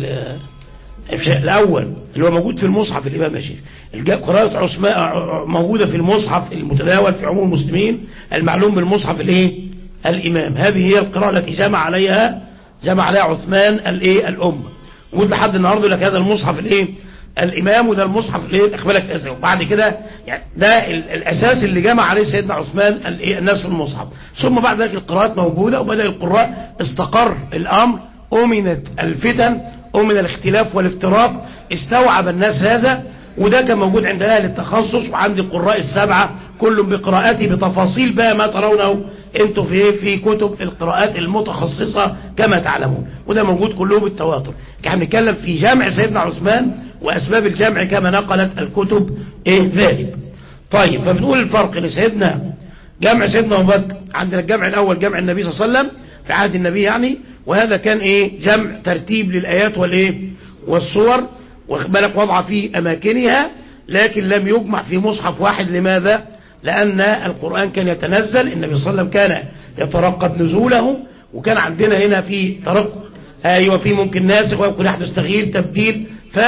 الأول اللي هو موجود في المصحف الإمام ماشي قراءة عثمان موجودة في المصحف المتداول في عموم المسلمين المعلوم بالمصحف الايه الإمام هذه هي القراءة التي جمع عليها جمع عليها عثمان الايه الأمة موجود لحد النهارده لك هذا المصحف الايه الإمام وده المصحف الايه اخبالك الأساس وبعد كده يعني ده الأساس اللي جمع عليه سيدنا عثمان الايه الناس في المصحف ثم بعد ذلك القراءات موجودة وبدأ القراء استقر الأمر أمنت الفتن أمن الاختلاف والافتراق استوعب الناس هذا وده كان موجود عند أهل التخصص وعند القراء السبعة كل بقراءته بتفاصيل بقى ما ترونه انتوا في في كتب القراءات المتخصصة كما تعلمون وده موجود كله بالتواتر احنا بنتكلم في جمع سيدنا عثمان وأسباب الجمع كما نقلت الكتب ايه ذلك طيب فبنقول الفرق لسيدنا جمع سيدنا أبو بكر عندنا الجمع الأول جمع النبي صلى الله عليه وسلم في عهد النبي يعني وهذا كان ايه جمع ترتيب للآيات والايه والصور بالك وضع في أماكنها لكن لم يجمع في مصحف واحد لماذا لأن القرآن كان يتنزل النبي صلى الله عليه وسلم كان يترقب نزوله وكان عندنا هنا في ترقب ايوه في ممكن ناسخ ويمكن يحدث تغيير تبديل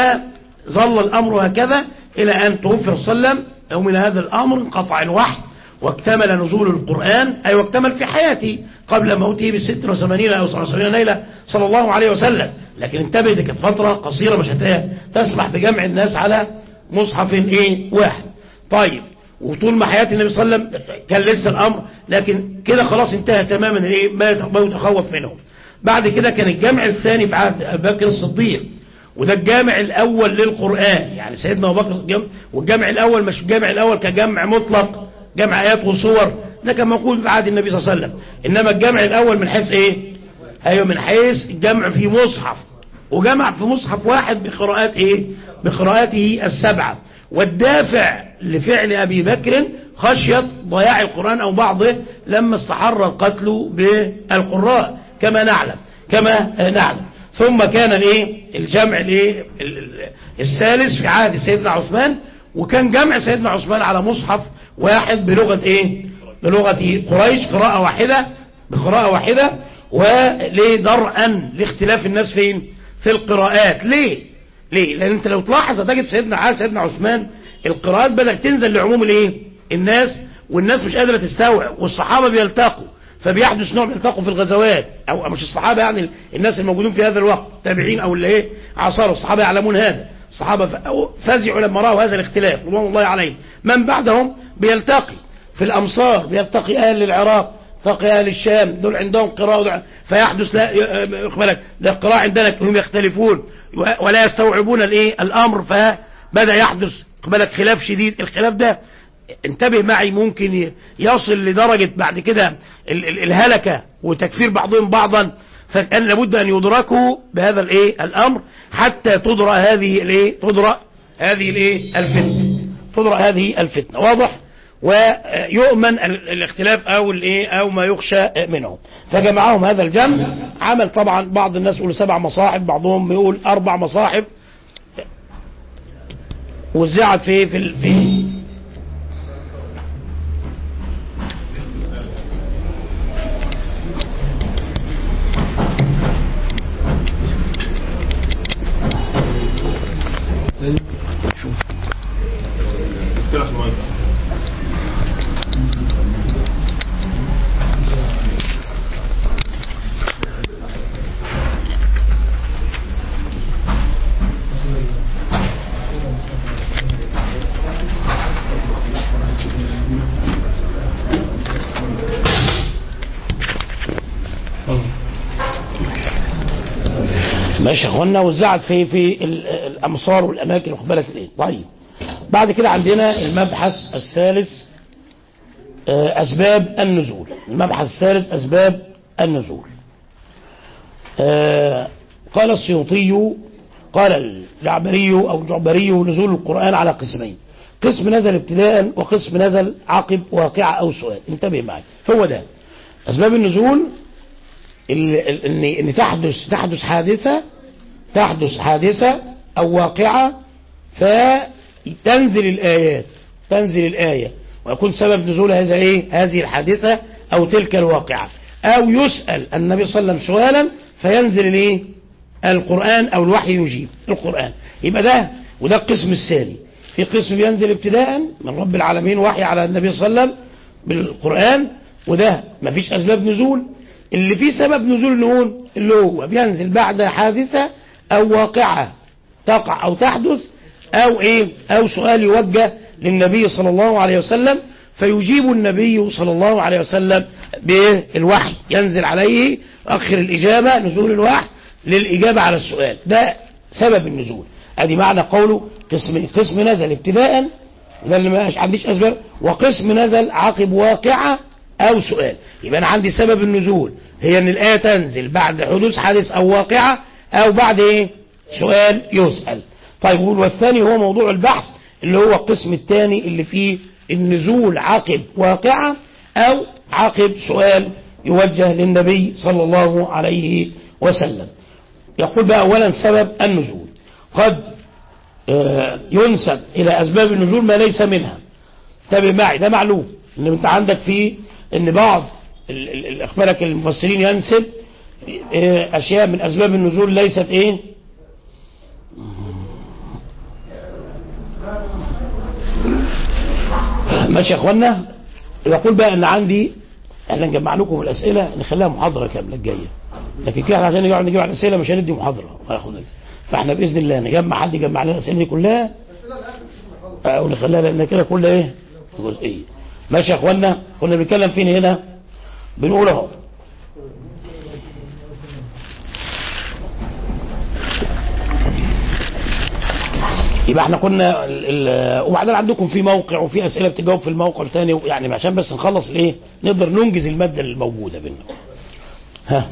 فظل الامر هكذا الى ان توفي صلى الله عليه وسلم ومن هذا الامر انقطع الوحي واكتمل نزول القرآن أي واكتمل في حياته قبل موته بست وثمانين أو سبعة وثمانين ليلة صلى الله عليه وسلم لكن انتبه دي كانت فترة قصيرة مش تسمح بجمع الناس على مصحف ايه واحد طيب وطول ما حياة النبي صلى الله عليه وسلم كان لسه الأمر لكن كده خلاص انتهى تماما الايه ما يتخوف منه بعد كده كان الجمع الثاني في عهد أبي بكر الصديق وده الجامع الأول للقرآن يعني سيدنا أبو بكر والجامع الأول مش الجامع الأول كجمع مطلق جمع آيات وصور ده كان موجود في عهد النبي صلى الله عليه وسلم إنما الجمع الأول من حيث إيه أيوة من حيث الجمع في مصحف وجمع في مصحف واحد بقراءات إيه بقراءاته السبعة والدافع لفعل أبي بكر خشية ضياع القرآن أو بعضه لما استحر القتل بالقراء كما نعلم كما نعلم ثم كان الايه الجمع الايه الثالث في عهد سيدنا عثمان وكان جمع سيدنا عثمان على مصحف واحد بلغة ايه بلغة قريش قراءة واحدة بقراءة واحدة وليه درءا لاختلاف الناس فين في القراءات ليه ليه لان انت لو تلاحظ هتجد سيدنا عاد سيدنا عثمان القراءات بدأت تنزل لعموم الايه الناس والناس مش قادرة تستوعب والصحابة بيلتقوا فبيحدث نوع بيلتقوا في الغزوات او مش الصحابة يعني الناس الموجودين في هذا الوقت تابعين او اللي ايه عصاروا الصحابة يعلمون هذا الصحابة فزعوا لما رأوا هذا الاختلاف رضوان الله عليهم من بعدهم بيلتقي في الأمصار بيلتقي أهل العراق يلتقي أهل الشام دول عندهم قراءة فيحدث لا بالك ده القراءة عندنا هم يختلفون ولا يستوعبون الايه الأمر فبدأ يحدث بالك خلاف شديد الخلاف ده انتبه معي ممكن يصل لدرجة بعد كده الهلكة وتكفير بعضهم بعضا فكان لابد ان يدركوا بهذا الايه الامر حتى تدرى هذه الايه تدرى هذه الايه الفتنه تدرى هذه الفتنه واضح ويؤمن الاختلاف او الايه او ما يخشى منه فجمعهم هذا الجمع عمل طبعا بعض الناس يقول سبع مصاحف بعضهم يقول اربع مصاحف وزعت في في في ماشي يا اخوانا وزعت في في الامصار والاماكن واخد بالك الايه طيب بعد كده عندنا المبحث الثالث اسباب النزول المبحث الثالث اسباب النزول قال السيوطي قال الجعبري او الجعبري نزول القران على قسمين قسم نزل ابتداء وقسم نزل عقب واقعة او سؤال انتبه معي هو ده اسباب النزول ان ان تحدث تحدث حادثه تحدث حادثة أو واقعة فتنزل الآيات تنزل الآية ويكون سبب نزول هذا إيه هذه الحادثة أو تلك الواقعة أو يسأل النبي صلى الله عليه وسلم سؤالا فينزل الإيه القرآن أو الوحي يجيب القرآن يبقى ده وده القسم الثاني في قسم بينزل ابتداء من رب العالمين وحي على النبي صلى الله عليه وسلم بالقرآن وده مفيش أسباب نزول اللي فيه سبب نزول نقول اللي هو بينزل بعد حادثة أو واقعة تقع أو تحدث أو إيه أو سؤال يوجه للنبي صلى الله عليه وسلم فيجيب النبي صلى الله عليه وسلم بالوحي ينزل عليه أخر الإجابة نزول الوحي للإجابة على السؤال ده سبب النزول ادي معنى قوله قسم قسم نزل ابتداء ده اللي ما عنديش أسباب وقسم نزل عقب واقعة أو سؤال يبقى أنا عندي سبب النزول هي أن الآية تنزل بعد حدوث حادث أو واقعة أو بعد إيه سؤال يسأل طيب والثاني هو موضوع البحث اللي هو القسم الثاني اللي فيه النزول عقب واقعة أو عقب سؤال يوجه للنبي صلى الله عليه وسلم يقول بقى أولا سبب النزول قد ينسب إلى أسباب النزول ما ليس منها انتبه معي ده معلوم ان انت عندك فيه ان بعض اخبارك المفسرين ينسب إيه اشياء من اسباب النزول ليست ايه ماشي يا اخوانا يقول بقى ان عندي احنا نجمع لكم الاسئله نخليها محاضره كامله الجايه لكن كده احنا عشان نقعد نجيب على الاسئله مش هندي محاضره هناخد فاحنا باذن الله نجمع حد يجمع لنا الاسئله دي كلها آه، ونخليها لان كده كلها ايه جزئيه ماشي يا اخوانا كنا بنتكلم فين هنا بنقول اهو يبقى احنا كنا ال- ال- وبعدين عندكم في موقع وفي اسئله بتجاوب في الموقع الثاني يعني عشان بس نخلص الايه نقدر ننجز الماده الموجوده بينا ها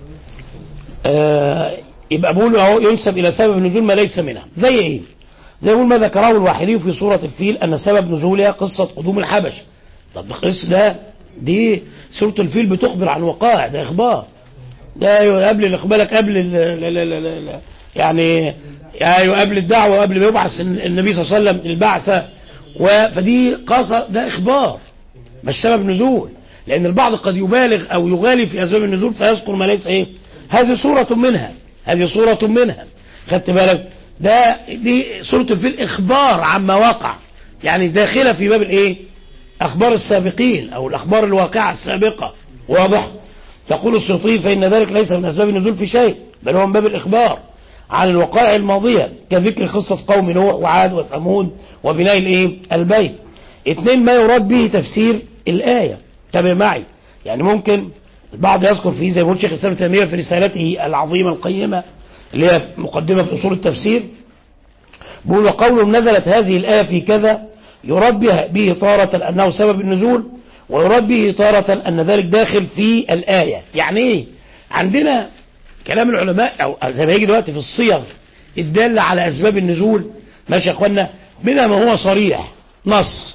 آه يبقى بقول اهو ينسب الى سبب النزول ما ليس منها زي ايه زي يقول ما ذكره الواحدي في سوره الفيل ان سبب نزولها قصه قدوم الحبش طب ده قصه ده دي سوره الفيل بتخبر عن وقائع ده اخبار ده أيوة قبل اقبالك قبل ال ال ال ال ال يعني ايوه قبل الدعوه وقبل ما يبعث النبي صلى الله عليه وسلم البعثه و- فدي قصه ده اخبار مش سبب نزول لان البعض قد يبالغ او يغالي في اسباب النزول فيذكر ما ليس ايه هذه صوره منها هذه صوره منها خدت بالك ده دي سوره الفيل اخبار عما وقع يعني داخله في باب الايه اخبار السابقين او الاخبار الواقعه السابقه واضح تقول السيوطي فإن ذلك ليس من أسباب النزول في شيء بل هو من باب الإخبار عن الوقائع الماضية كذكر قصة قوم نوح وعاد وثمود وبناء الإيه؟ البيت اثنين ما يراد به تفسير الآية تابع معي يعني ممكن البعض يذكر فيه زي ما يقول شيخ الإسلام ابن تيمية في رسالته العظيمة القيمة اللي هي مقدمة في أصول التفسير بيقول وقولهم نزلت هذه الآية في كذا يراد بها به تارة أنه سبب النزول ويراد به تارة أن ذلك داخل في الآية يعني إيه عندنا كلام العلماء أو زي ما يجي دلوقتي في الصيغ الدالة على أسباب النزول ماشي يا أخوانا منها ما هو صريح نص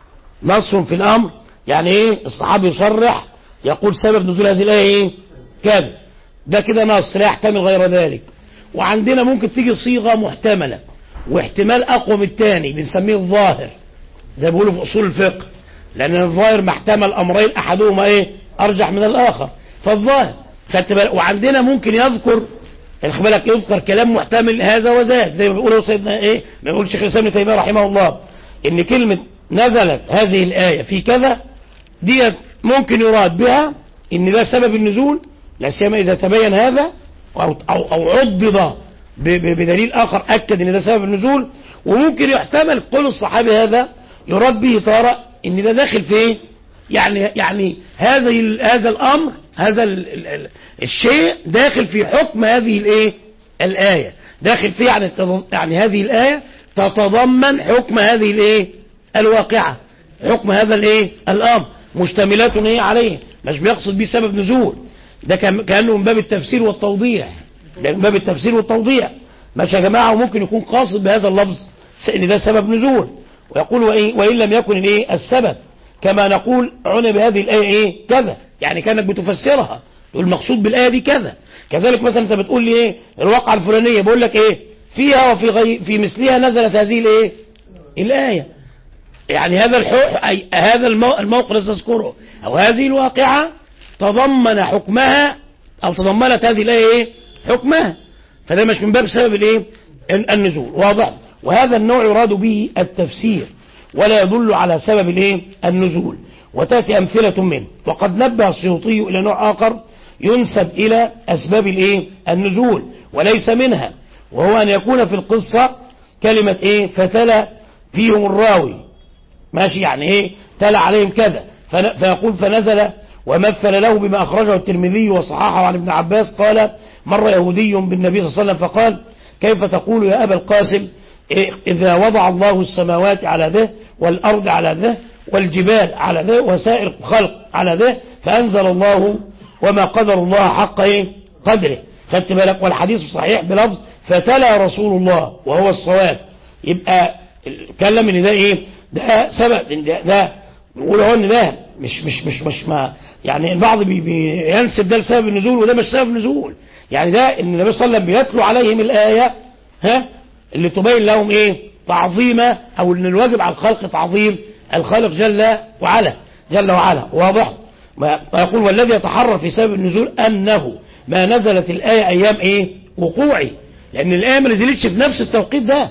نص في الأمر يعني إيه الصحابي يصرح يقول سبب نزول هذه الآية إيه كذا ده كده نص لا يحتمل غير ذلك وعندنا ممكن تيجي صيغة محتملة واحتمال أقوى من الثاني بنسميه الظاهر زي ما بيقولوا في أصول الفقه لأن الظاهر محتمل أمرين أحدهما إيه أرجح من الآخر فالظاهر خدت بالك وعندنا ممكن يذكر خد بالك يذكر كلام محتمل هذا وذاك زي ما بيقولوا سيدنا إيه ما بيقول شيخ الإسلام ابن تيمية رحمه الله إن كلمة نزلت هذه الآية في كذا ديت ممكن يراد بها إن ده سبب النزول لا سيما إذا تبين هذا أو أو أو عضد ب- ب- بدليل آخر أكد إن ده سبب النزول وممكن يحتمل قول الصحابي هذا يراد به تارة إن ده داخل في إيه؟ يعني يعني هذا ال- هذا الأمر هذا ال ال ال الشيء داخل في حكم هذه الإيه؟ الآية داخل في يعني تض- يعني هذه الآية تتضمن حكم هذه الإيه؟ الواقعة حكم هذا الإيه؟ الأمر مشتملات إيه عليه مش بيقصد بيه سبب نزول ده كان- كأنه من باب التفسير والتوضيح ده من باب التفسير والتوضيح ماشي يا جماعة وممكن يكون قاصد بهذا اللفظ س- ان ده سبب نزول ويقول وإن, وإن لم يكن الايه السبب كما نقول عنى بهذه الآية ايه كذا يعني كانك بتفسرها تقول المقصود بالآية دي كذا كذلك مثلا انت بتقول لي ايه الواقعة الفلانية بقول لك ايه فيها وفي غي في مثلها نزلت هذه الايه الآية يعني هذا الحق أي هذا المو- الموقف الذي تذكره أو هذه الواقعة تضمن حكمها أو تضمنت هذه الآية إيه؟ حكمها فده مش من باب سبب الإيه؟ ال- النزول واضح وهذا النوع يراد به التفسير ولا يدل على سبب الإيه؟ النزول وتأتي أمثلة منه وقد نبه السيوطي إلى نوع آخر ينسب إلى أسباب الإيه؟ النزول وليس منها وهو أن يكون في القصة كلمة إيه فتلا فيهم الراوي ماشي يعني ايه تلا عليهم كذا فن- فيقول فنزل ومثل له بما أخرجه الترمذي وصححه عن ابن عباس قال مر يهودي بالنبي صلى الله عليه وسلم فقال كيف تقول يا أبا القاسم إيه إذا وضع الله السماوات على ذه والأرض على ذه والجبال على ذه وسائر الخلق على ذه فأنزل الله وما قدر الله حق إيه قدره خدت بالك والحديث صحيح بلفظ فتلا رسول الله وهو الصواب يبقى اتكلم ان ده ايه ده سبب إن ده, ده نقول اهو ان ده مش مش مش مش ما يعني البعض بي بينسب ده لسبب النزول وده مش سبب نزول يعني ده ان النبي صلى الله عليه وسلم بيتلو عليهم الايه ها اللي تبين لهم ايه تعظيم او ان الواجب على الخلق تعظيم الخالق جل وعلا جل وعلا واضح ما- ويقول والذي يتحرر في سبب النزول انه ما نزلت الآية أيام إيه وقوعه لأن الآية ما نزلتش في نفس التوقيت ده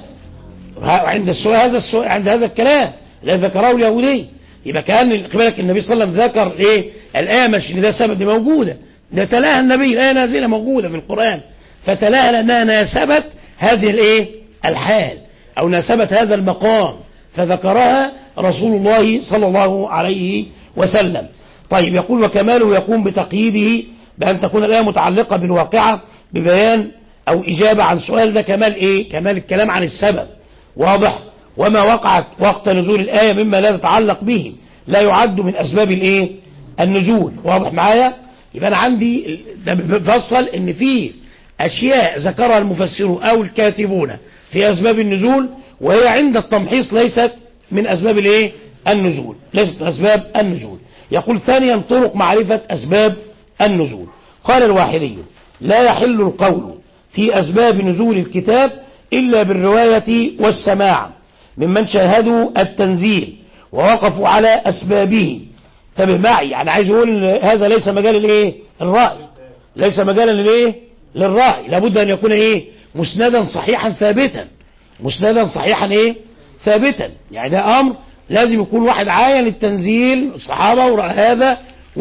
عند السؤال هذا السؤال عند هذا الكلام لا ذكره اليهودي يبقى كان خد بالك النبي صلى الله عليه وسلم ذكر ايه الآية مش ان ده سبب دي موجودة ده تلاها النبي الآية نازلة موجودة في القرآن فتلاها لأنها ناسبت هذه الايه الحال أو ناسبت هذا المقام فذكرها رسول الله صلى الله عليه وسلم طيب يقول وكماله يقوم بتقييده بأن تكون الآية متعلقة بالواقعة ببيان أو إجابة عن سؤال ده كمال إيه كمال الكلام عن السبب واضح وما وقعت وقت نزول الآية مما لا تتعلق به لا يعد من أسباب الإيه النزول واضح معايا يبقى أنا عندي ده بيفصل إن في أشياء ذكرها المفسرون أو الكاتبون في أسباب النزول وهي عند التمحيص ليست من أسباب الإيه النزول ليست من أسباب النزول يقول ثانيا طرق معرفة أسباب النزول قال الواحدي لا يحل القول في أسباب نزول الكتاب إلا بالرواية والسماع ممن شاهدوا التنزيل ووقفوا على أسبابه انتبه معي يعني عايز يقول هذا ليس مجال الايه الرأي ليس مجالا للايه للرأي لابد أن يكون ايه مسندا صحيحا ثابتا مسندا صحيحا ايه ثابتا يعني ده أمر لازم يكون واحد عاين التنزيل الصحابة ورأى هذا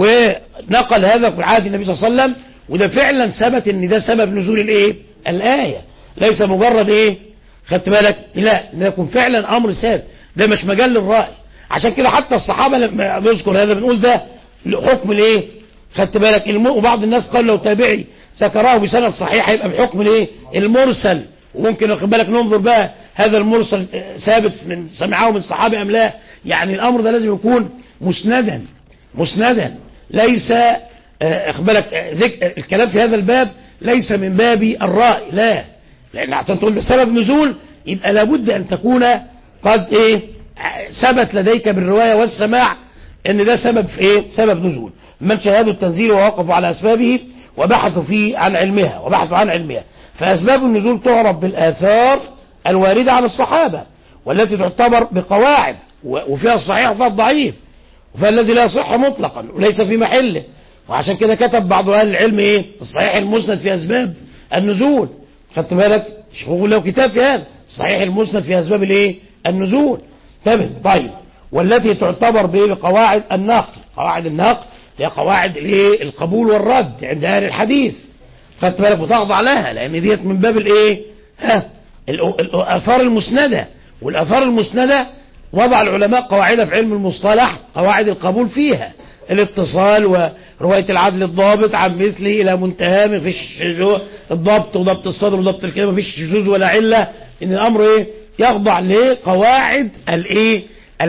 ونقل هذا في عهد النبي صلى الله عليه وسلم وده فعلا ثبت ان ده سبب نزول الايه الآية ليس مجرد ايه خدت بالك لا ده يكون فعلا امر ثابت ده مش مجال للرأي عشان كده حتى الصحابة لما بيذكر هذا بنقول ده حكم الايه خدت بالك الم... وبعض الناس قال لو تابعي ذكراه بسند صحيح هيبقى بحكم الايه المرسل وممكن واخد بالك ننظر بقى هذا المرسل ثابت من سمعه من صحابي ام لا يعني الامر ده لازم يكون مسندا مسندا ليس اخد بالك ذك... الكلام في هذا الباب ليس من باب الرأي لا لان عشان تقول ده سبب نزول يبقى لابد ان تكون قد ايه ثبت لديك بالرواية والسماع ان ده سبب في ايه سبب نزول من شاهدوا التنزيل ووقفوا على اسبابه وبحثوا فيه عن علمها وبحثوا عن علمها فاسباب النزول تعرف بالاثار الواردة عن الصحابة والتي تعتبر بقواعد وفيها الصحيح وفيها الضعيف وفيها الذي لا يصح مطلقا وليس في محله وعشان كده كتب بعض اهل العلم ايه الصحيح المسند في اسباب النزول خدت بالك شوفوا له كتاب في هذا صحيح المسند في اسباب الايه النزول تمام طيب والتي تعتبر بايه بقواعد النقل قواعد النقل هي قواعد الايه القبول والرد عند اهل الحديث خدت بالك وتخضع لها لان ديت من باب الايه ها الاثار المسنده والاثار المسنده وضع العلماء قواعد في علم المصطلح قواعد القبول فيها الاتصال ورواية العدل الضابط عن مثله إلى منتهى ما فيش الضبط وضبط الصدر وضبط الكلمة ما فيش شذوذ ولا علة إن الأمر إيه يخضع لقواعد الإيه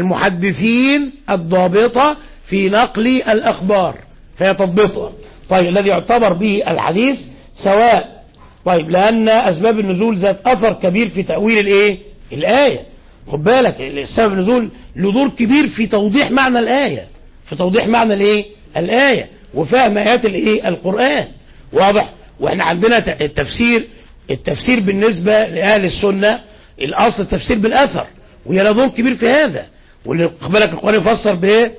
المحدثين الضابطة في نقل الأخبار فهي تضبطها طيب الذي يعتبر به الحديث سواء طيب لأن أسباب النزول ذات أثر كبير في تأويل الإيه الآية خد بالك السبب النزول له دور كبير في توضيح معنى الآية في توضيح معنى الايه الآية وفهم آيات الايه القرآن واضح واحنا عندنا التفسير التفسير بالنسبة لأهل السنة الأصل التفسير بالأثر وهي له دور كبير في هذا واللي بالك القرآن يفسر بايه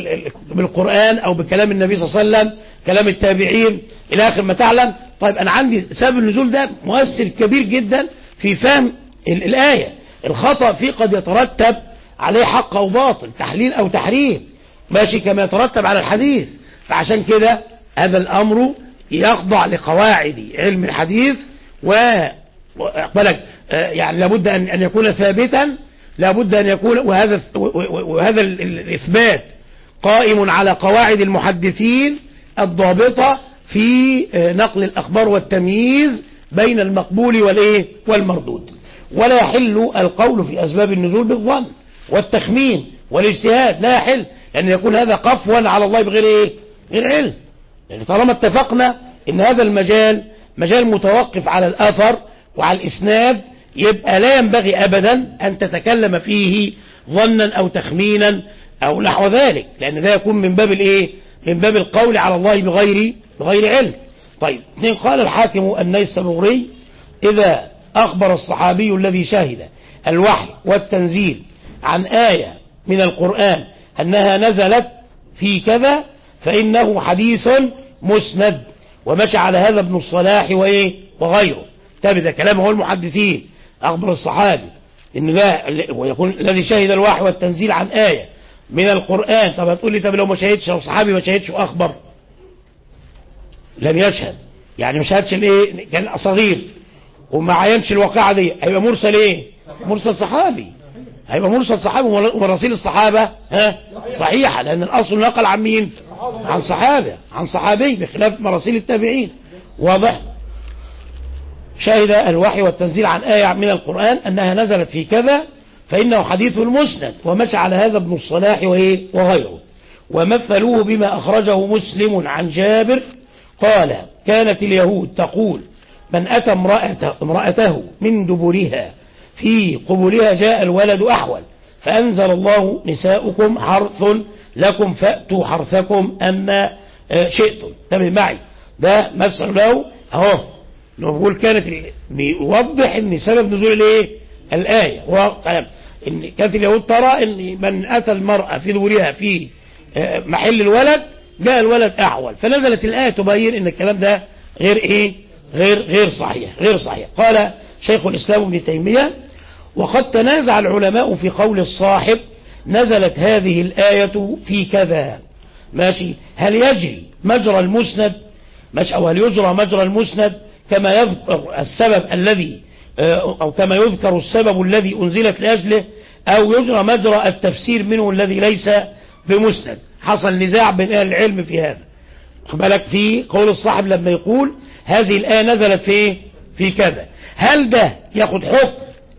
بالقرآن أو بكلام النبي صلى الله عليه وسلم كلام التابعين إلى آخر ما تعلم طيب أنا عندي سبب النزول ده مؤثر كبير جدا في فهم الآية الخطأ فيه قد يترتب عليه حق أو باطل تحليل أو تحريم ماشي كما يترتب على الحديث فعشان كده هذا الأمر يخضع لقواعد علم الحديث و بالك يعني لابد أن أن يكون ثابتا لابد أن يكون وهذا وهذا الإثبات قائم على قواعد المحدثين الضابطة في نقل الأخبار والتمييز بين المقبول والإيه والمردود ولا يحل القول في أسباب النزول بالظن والتخمين والاجتهاد لا يحل لأن يكون هذا قفوا على الله بغير إيه غير علم يعني طالما اتفقنا ان هذا المجال مجال متوقف على الأثر وعلى الإسناد يبقى لا ينبغي أبدا أن تتكلم فيه ظنا أو تخمينا أو نحو ذلك لأن ده يكون من باب الإيه من باب القول على الله بغير بغير علم طيب اثنين قال الحاكم النيسابوري إذا أخبر الصحابي الذي شهد الوحي والتنزيل عن آية من القرآن أنها نزلت في كذا فإنه حديث مسند ومشى على هذا ابن الصلاح وايه وغيره تابع ده كلام هو المحدثين اخبر الصحابي ان ده ويكون الذي شهد الوحي والتنزيل عن آية من القرآن طب هتقول لي طب لو ما شهدش لو صحابي ما شهدش واخبر لم يشهد يعني ما شهدش الايه كان صغير وما عينش الواقعة دي هيبقى مرسل ايه مرسل صحابي هيبقى مرسل صحابي ومراسيل الصحابة ها صحيحة لان الاصل نقل عن مين عن صحابة عن صحابي بخلاف مراسيل التابعين واضح شهد الوحي والتنزيل عن آية من القرآن أنها نزلت في كذا فإنه حديث المسند ومشى على هذا ابن الصلاح وإيه وغيره ومثلوه بما أخرجه مسلم عن جابر قال كانت اليهود تقول من أتى امرأته, امرأته من دبرها في قبولها جاء الولد أحول فأنزل الله نساؤكم حرث لكم فأتوا حرثكم أن شئتم انتبه معي ده مسألة له اهو نقول كانت بيوضح ان سبب نزول الايه الآية وكلام ان كانت اليهود ترى ان من أتى المرأة في دبرها في محل الولد جاء الولد أعول فنزلت الآية تبين ان الكلام ده غير ايه غير غير صحيح غير صحيح قال شيخ الإسلام ابن تيمية وقد تنازع العلماء في قول الصاحب نزلت هذه الآية في كذا ماشي هل يجري مجرى المسند ماشي أو هل يجرى مجرى المسند كما يذكر السبب الذي أو كما يذكر السبب الذي أنزلت لأجله أو يجرى مجرى التفسير منه الذي ليس بمسند حصل نزاع بين أهل العلم في هذا بالك في قول الصاحب لما يقول هذه الآية نزلت في في كذا هل ده ياخد حكم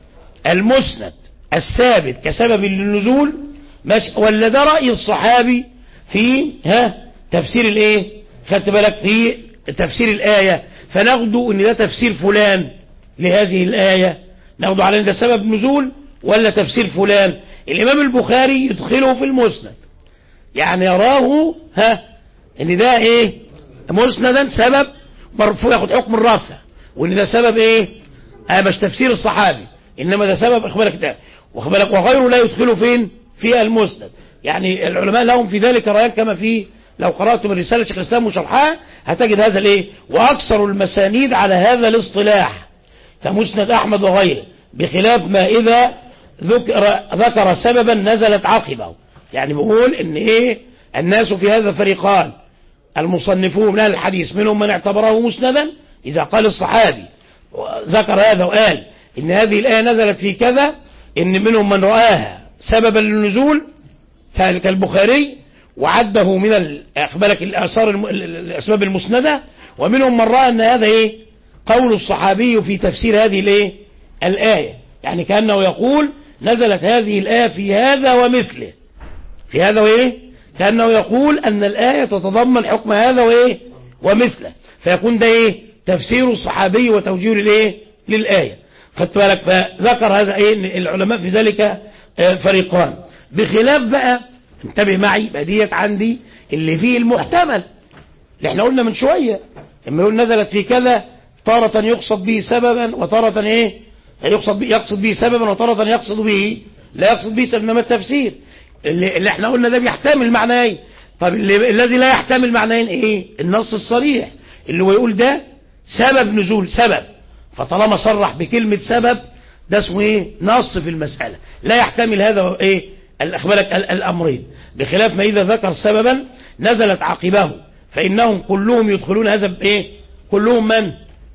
المسند الثابت كسبب للنزول ماشي ولا ده رأي الصحابي في ها تفسير الايه خدت بالك في تفسير الآية فناخده ان ده تفسير فلان لهذه الآية ناخده على ان ده سبب نزول ولا تفسير فلان الإمام البخاري يدخله في المسند يعني يراه ها ان ده ايه مسندا سبب مرفوع ياخد حكم الرفع وان ده سبب ايه آه مش تفسير الصحابي انما ده سبب اخبارك ده واخبارك وغيره لا يدخله فين في المسند يعني العلماء لهم في ذلك رأيان كما في لو قرأت من رسالة شيخ الإسلام وشرحها هتجد هذا الايه واكثر المسانيد على هذا الاصطلاح كمسند احمد وغيره بخلاف ما اذا ذكر, ذكر سببا نزلت عقبه يعني بقول ان ايه الناس في هذا فريقان المصنفون من اهل الحديث منهم من اعتبره مسندا اذا قال الصحابي ذكر هذا وقال ان هذه الايه نزلت في كذا ان منهم من رآها سببا للنزول كالبخاري وعده من اخبارك الاثار الاسباب المسندة ومنهم من رأى ان هذا ايه قول الصحابي في تفسير هذه الايه الآية يعني كأنه يقول نزلت هذه الآية في هذا ومثله في هذا وايه كأنه يقول ان الآية تتضمن حكم هذا وايه ومثله فيكون ده ايه تفسير الصحابي وتوجيه للايه للآية خدت بالك فذكر هذا ايه العلماء في ذلك فريقان بخلاف بقى انتبه معي بقى ديت عندي اللي فيه المحتمل اللي احنا قلنا من شوية لما يقول نزلت في كذا تارة يقصد به سببا وتارة ايه يقصد به يقصد به سببا وتارة يقصد به لا يقصد به سببا انما التفسير اللي, اللي احنا قلنا ده بيحتمل معنيين طب اللي الذي لا يحتمل معنيين ايه النص الصريح اللي هو يقول ده سبب نزول سبب فطالما صرح بكلمة سبب ده اسمه ايه نص في المسألة لا يحتمل هذا ايه الاخبارك الامرين بخلاف ما اذا ذكر سببا نزلت عقبه فانهم كلهم يدخلون هذا بايه كلهم من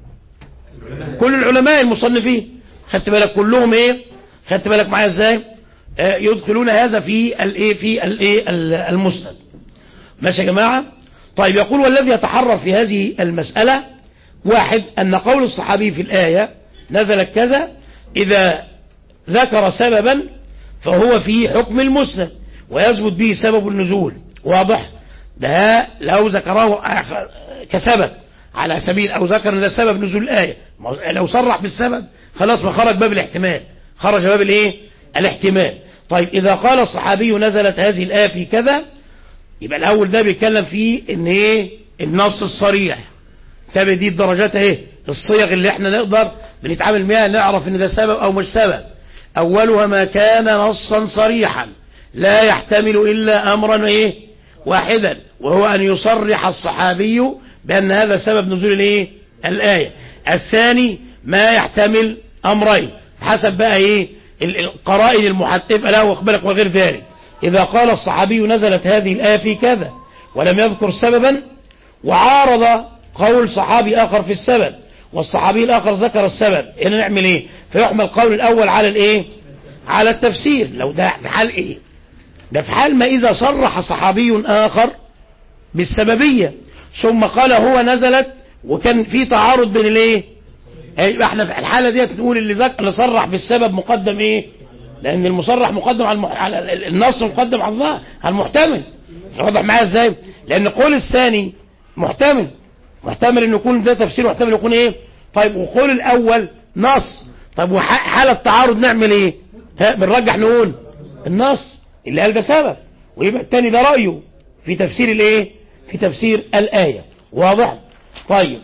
كل العلماء المصنفين خدت بالك كلهم ايه خدت بالك معايا ازاي آه يدخلون هذا في الايه في الايه المسند ماشي يا جماعه طيب يقول والذي يتحرر في هذه المسألة واحد أن قول الصحابي في الآية نزلت كذا إذا ذكر سببا فهو في حكم المسند ويثبت به سبب النزول واضح ده لو ذكره كسبب على سبيل أو ذكر ان ده سبب نزول الآية لو صرح بالسبب خلاص ما خرج باب الاحتمال خرج باب الايه الاحتمال طيب إذا قال الصحابي نزلت هذه الآية في كذا يبقى الأول ده بيتكلم فيه ان ايه النص الصريح تابع دي الدرجات اهي الصيغ اللي احنا نقدر بنتعامل معها نعرف ان ده سبب او مش سبب اولها ما كان نصا صريحا لا يحتمل الا امرا ايه واحدا وهو ان يصرح الصحابي بأن هذا سبب نزول الايه الآية الثاني ما يحتمل أمرين حسب بقى ايه ال- القرائن المحتفة له واقبلك وغير ذلك إذا قال الصحابي نزلت هذه الآية في كذا ولم يذكر سببا وعارض قول صحابي آخر في السبب والصحابي الآخر ذكر السبب هنا نعمل ايه فيحمل القول الأول على الايه على التفسير لو ده في حال ايه ده في حال ما إذا صرح صحابي آخر بالسببية ثم قال هو نزلت وكان في تعارض بين الايه يبقى احنا في الحالة ديت نقول اللي ذكر اللي صرح بالسبب مقدم ايه لان المصرح مقدم على, المح... على ال- النص مقدم على الظاهر على المحتمل واضح معايا ازاي لان القول الثاني محتمل محتمل انه يكون ده تفسير محتمل يكون ايه طيب وقول الاول نص طيب وحالة تعارض نعمل ايه ها بنرجح نقول النص اللي قال ده سبب ويبقى الثاني ده رأيه في تفسير الايه في تفسير الآية واضح طيب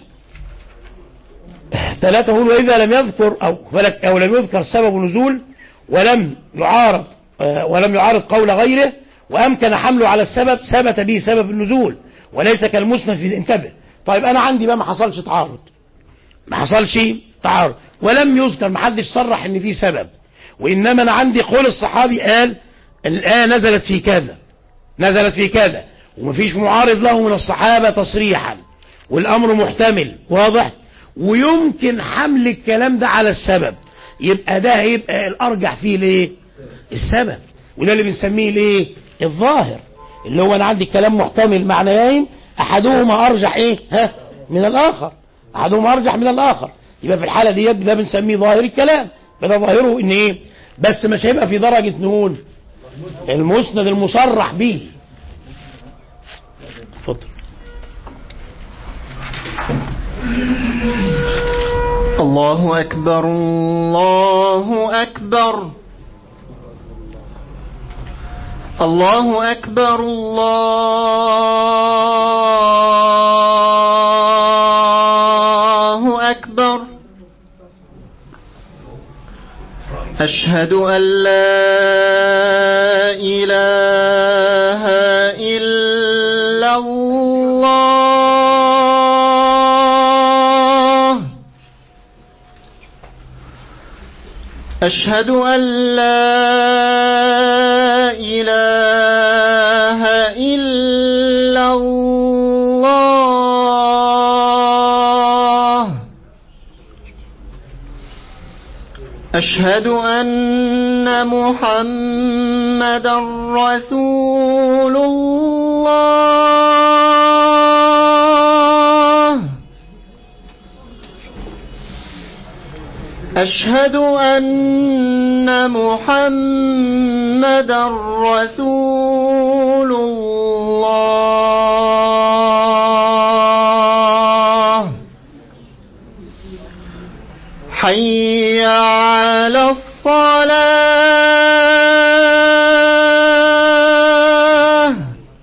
ثلاثة يقول وإذا لم يذكر أو فلك أو لم يذكر سبب نزول ولم يعارض آه، ولم يعارض قول غيره وأمكن حمله على السبب ثبت به سبب النزول وليس كالمسند في انتبه طيب أنا عندي بقى ما حصلش تعارض ما حصلش تعارض ولم يذكر ما حدش صرح ان في سبب وانما انا عندي قول الصحابي قال الآية نزلت في كذا نزلت في كذا ومفيش معارض له من الصحابة تصريحا والامر محتمل واضح ويمكن حمل الكلام ده على السبب يبقى ده هيبقى الارجح فيه ليه السبب وده اللي بنسميه ليه الظاهر اللي هو انا عندي الكلام محتمل معنيين احدهما ارجح ايه ها من الاخر احدهما ارجح من الاخر يبقى في الحاله ديت ده بنسميه ظاهر الكلام ده ظاهره ان ايه بس مش هيبقى في درجه نقول المسند المصرح به اتفضل الله أكبر الله أكبر الله أكبر الله أكبر أشهد أن لا إله إلا الله أشهد أن لا إله إلا الله أشهد أن محمدا رسول الله أشهد أن محمدا رسول الله حي على الصلاة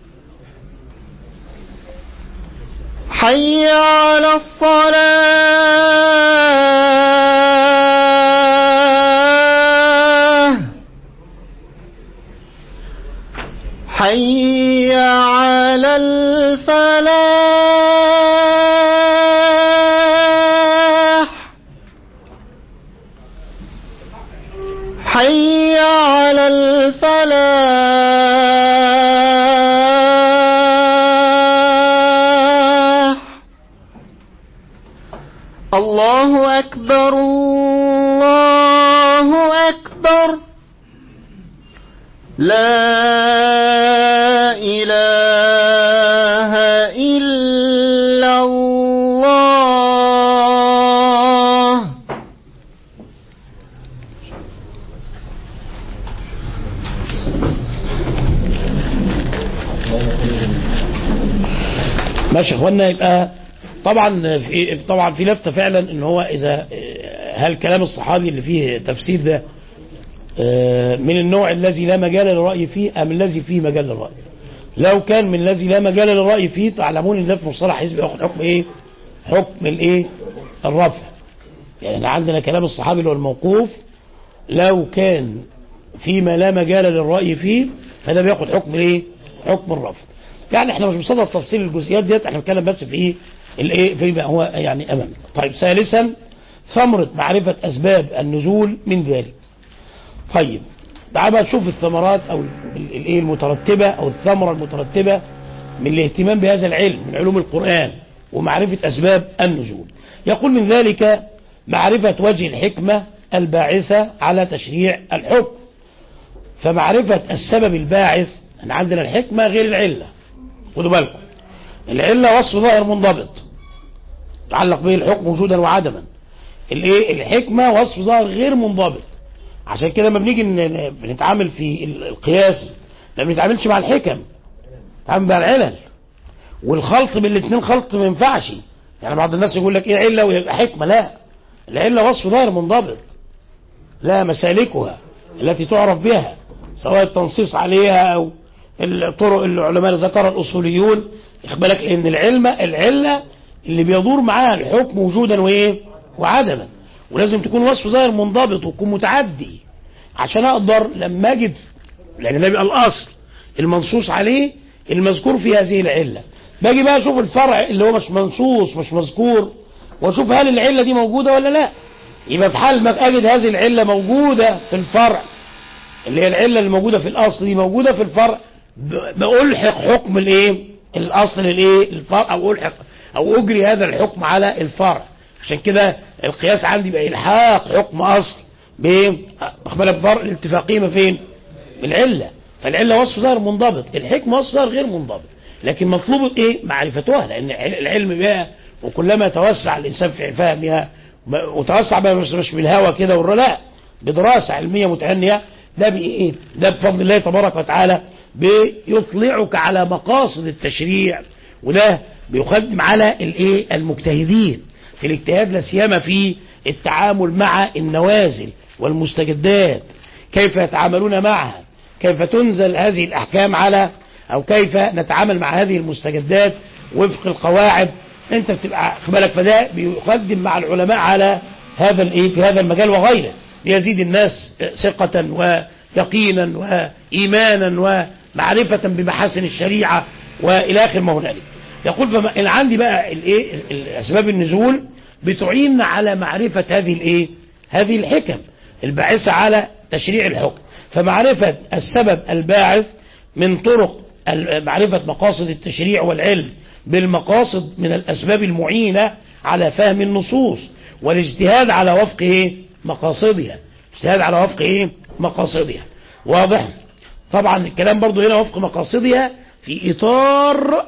حي على الصلاة حي على الفلاح حي على الفلاح الله أكبر الله أكبر لا إله إلا الله ماشي يا اخوانا يبقى طبعا في طبعا في لفته فعلا ان هو اذا هل كلام الصحابي اللي فيه تفسير ده آه، من النوع الذي لا مجال للرأي فيه ام الذي فيه مجال للرأي لو كان من الذي لا مجال للرأي فيه تعلمون ان ده في مصطلح حزب ياخد حكم ايه حكم الايه الرفع يعني احنا عندنا كلام الصحابي اللي هو الموقوف لو كان فيما لا مجال للرأي فيه فده بياخد حكم الايه حكم الرفض يعني احنا مش بصدد تفصيل الجزئيات ديت احنا بنتكلم بس في ايه الايه فيما هو يعني امامنا طيب ثالثا ثمرة معرفة اسباب النزول من ذلك طيب تعال بقى نشوف الثمرات او ال- الايه المترتبة او الثمرة المترتبة من الاهتمام بهذا العلم من علوم القرآن ومعرفة اسباب النزول يقول من ذلك معرفة وجه الحكمة الباعثة على تشريع الحكم فمعرفة السبب الباعث أن عندنا الحكمة غير العلة خدوا بالكم العلة وصف ظاهر منضبط تعلق به الحكم وجودا وعدما الايه الحكمة وصف ظاهر غير منضبط عشان كده لما بنيجي ن- بنتعامل في ال- القياس ما بنتعاملش مع الحكم نتعامل مع العلل والخلط بين الاثنين خلط ما ينفعش يعني بعض الناس يقول لك ايه علة ويبقى حكمة لا العلة وصف ظاهر منضبط لا مسالكها التي تعرف بها سواء التنصيص عليها او الطرق اللي العلماء ذكرها الاصوليون بالك لان العلم العله اللي بيدور معاها الحكم وجودا وايه وعدما ولازم تكون وصف ظاهر منضبط ويكون متعدي عشان اقدر لما اجد لان ده بيبقى الاصل المنصوص عليه المذكور في هذه العله باجي بقى اشوف الفرع اللي هو مش منصوص مش مذكور واشوف هل العله دي موجوده ولا لا يبقى في حال ما اجد هذه العله موجوده في الفرع اللي هي العله اللي موجوده في الاصل دي موجوده في الفرع ب- بألحق حكم الايه الاصل الايه الفرع او الحق او اجري هذا الحكم على الفرع عشان كده القياس عندي بقى الحاق حكم اصل بايه واخد بالك فرق الاتفاقيه ما فين بالعله فالعله وصف ظاهر منضبط الحكمه وصف ظاهر غير منضبط لكن مطلوب ايه معرفتها لان العلم بها وكلما توسع الانسان في فهمها وتوسع بقى مش مش بالهوى كده والر- لا بدراسه علميه متأنية ده بايه ده بفضل الله تبارك وتعالى بيطلعك على مقاصد التشريع وده بيقدم على الايه المجتهدين في الاجتهاد لا سيما في التعامل مع النوازل والمستجدات كيف يتعاملون معها كيف تنزل هذه الاحكام على او كيف نتعامل مع هذه المستجدات وفق القواعد انت بتبقى خد بالك فده بيقدم مع العلماء على هذا الايه في هذا المجال وغيره ليزيد الناس ثقة ويقينا وإيمانا ومعرفة بمحاسن الشريعة وإلى آخر ما هنالك يقول فما إن عندي بقى الايه أسباب النزول بتعين على معرفة هذه الايه هذه الحكم الباعثة على تشريع الحكم فمعرفة السبب الباعث من طرق ال- معرفة مقاصد التشريع والعلم بالمقاصد من الأسباب المعينة على فهم النصوص والاجتهاد على وفق إيه؟ مقاصدها اجتهاد على وفق إيه؟ مقاصدها واضح طبعا الكلام برضو هنا وفق مقاصدها في إطار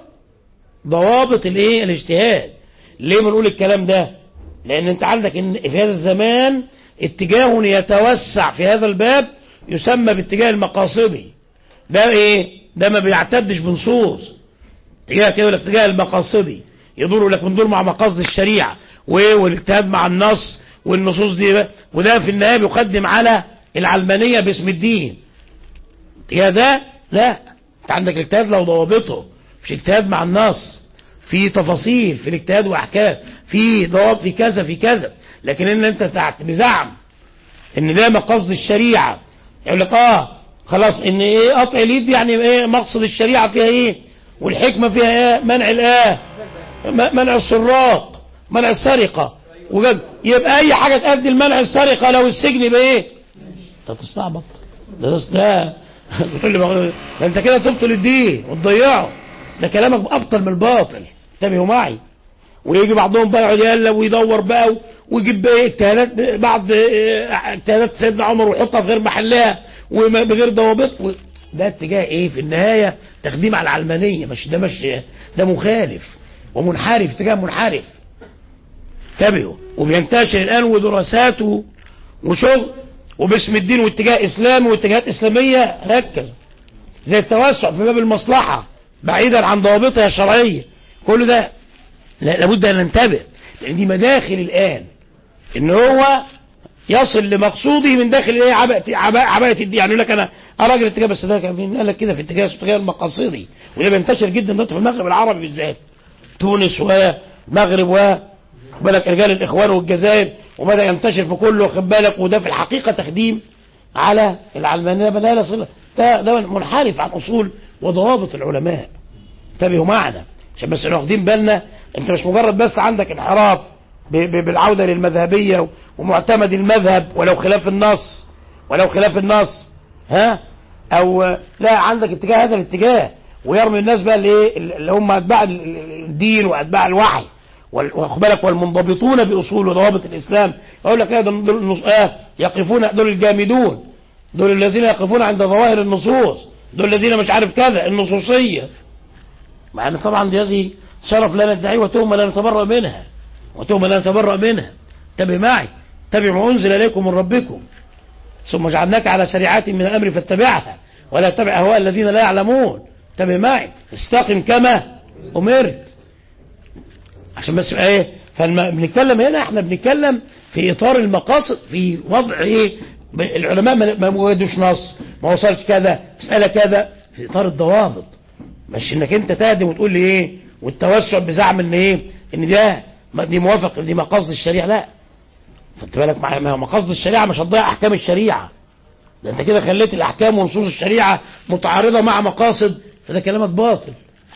ضوابط الايه الاجتهاد ليه بنقول الكلام ده لان انت عندك ان في هذا الزمان اتجاه يتوسع في هذا الباب يسمى باتجاه المقاصدي ده ايه ده ما بيعتدش بنصوص اتجاه كده الاتجاه المقاصدي يدور لك بندور مع مقاصد الشريعه وايه والاجتهاد مع النص والنصوص دي وده في النهايه بيقدم على العلمانيه باسم الدين الاتجاه ده لا انت عندك الاجتهاد لو ضوابطه مش اجتهاد مع النص في تفاصيل في الاجتهاد واحكام في ضوابط في كذا في كذا لكن ان انت تحت بزعم ان ده مقاصد الشريعه يقول لك اه خلاص ان ايه قطع اليد يعني ايه مقصد الشريعه فيها ايه والحكمه فيها ايه منع الايه م- منع السراق منع السرقه وجد يبقى اي حاجه تؤدي لمنع السرقه لو السجن يبقى ايه ده تستعبط ده ده بتقول لي ما- ده انت كده تبطل الدين وتضيعه ده كلامك ابطل من الباطل انتبهوا معي ويجي بعضهم بقى يقعد يقلب ويدور بقى ويجيب بقى اجتهادات بعض اه، اجتهادات سيدنا عمر ويحطها في غير محلها وبغير ضوابط و- ده اتجاه ايه في النهايه تخديم على العلمانيه مش ده مش ده مخالف ومنحرف اتجاه منحرف انتبهوا وبينتشر الان ودراساته وشغل وباسم الدين واتجاه اسلامي واتجاهات اسلاميه ركز زي التوسع في باب المصلحه بعيدا عن ضوابطها الشرعيه كل ده لا- لابد ان ننتبه لان دي مداخل الان ان هو يصل لمقصوده من داخل ايه عباءة عباءة, عباءة الدين يعني يقول لك انا اراجل اتجاه بس ده كان مين قال لك كده في اتجاه اتجاه المقاصدي وده بينتشر جدا دلوقتي في المغرب العربي بالذات تونس والمغرب و خد بالك رجال الاخوان والجزائر وبدا ينتشر في كله خد بالك وده في الحقيقه تخديم على العلمانيه بدا لا صله ده ده منحرف عن اصول وضوابط العلماء انتبهوا معنا عشان بس احنا واخدين بالنا انت مش مجرد بس عندك انحراف ب- ب- بالعودة للمذهبية ومعتمد المذهب ولو خلاف النص ولو خلاف النص ها او لا عندك اتجاه هذا الاتجاه ويرمي الناس بقى اللي ايه اللي هم اتباع ال- ال- الدين واتباع الوحي وال- واخد بالك والمنضبطون باصول وضوابط الاسلام يقول لك ايه دول دول النص- آه يقفون دول الجامدون دول الذين يقفون عند ظواهر النصوص دول الذين مش عارف كذا النصوصيه مع ان طبعا دي هذه شرف لا ندعيه وتهمه لا نتبرأ منها وتهمه لا نتبرأ منها انتبه معي اتبع ما انزل اليكم من ربكم ثم جعلناك على شريعات من الامر فاتبعها ولا تتبع اهواء الذين لا يعلمون انتبه معي استقم كما امرت عشان بس يبقى ايه فلما بنتكلم هنا احنا بنتكلم في اطار المقاصد في وضع ايه ب- العلماء ما- ما وجدوش نص ما وصلش كذا مساله كذا في اطار الضوابط مش انك انت تهدم وتقول لي ايه والتوسع بزعم ان ايه ان ده ما- دي موافق دي مقاصد الشريعه لا خدت بالك مع ما مقاصد الشريعه مش هتضيع احكام الشريعه ده انت كده خليت الاحكام ونصوص الشريعه متعارضه مع مقاصد فده كلامك باطل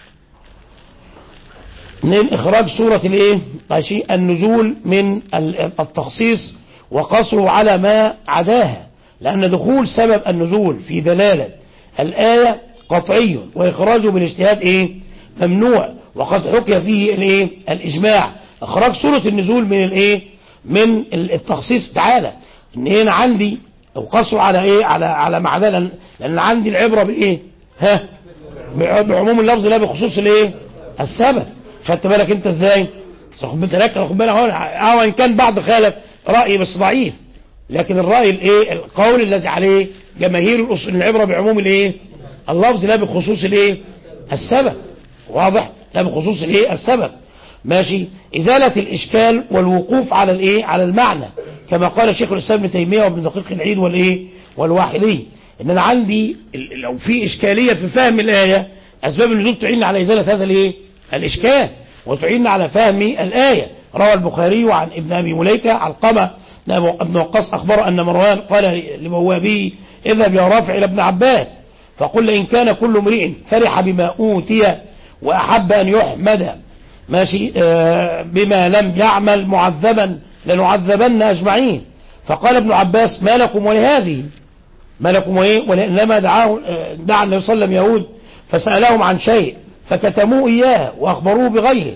من إخراج سورة الإيه؟ ماشي النزول من ال- التخصيص وقصره على ما عداها لأن دخول سبب النزول في دلالة الآية قطعي وإخراجه بالاجتهاد إيه؟ ممنوع وقد حكي فيه الإيه؟ الإجماع إخراج سورة النزول من الإيه؟ من ال- التخصيص تعالى إن هنا عندي وقصره على إيه؟ على على ما عداه لأن, لأن عندي العبرة بإيه؟ ها؟ بعموم اللفظ لا بخصوص الايه السبب خدت بالك انت ازاي خد بالك خد بالك هو اه وان كان بعض خالف راي بس ضعيف لكن الراي الايه القول الذي عليه جماهير الأص- العبره بعموم الايه اللفظ لا بخصوص الايه السبب واضح لا بخصوص الايه السبب ماشي ازاله الاشكال والوقوف على الايه على المعنى كما قال شيخ الاسلام ابن تيميه وابن دقيق العيد والايه والواحدي ان انا عندي ال- لو في اشكاليه في فهم الايه اسباب النزول تعين على ازاله هذا الايه الاشكال وتعين على فهم الايه روى البخاري عن ابن ابي مليكه علقمه ابن وقاص اخبر ان مروان قال لبوابيه اذهب يا رافع الى ابن عباس فقل ان كان كل امرئ فرح بما اوتي واحب ان يحمد ماشي آه، بما لم يعمل معذبا لنعذبن اجمعين فقال ابن عباس ما لكم ولهذه ما لكم وايه ولانما دعاه آه، دعا النبي صلى الله عليه وسلم يهود فسالهم عن شيء فكتموه اياه واخبروه بغيره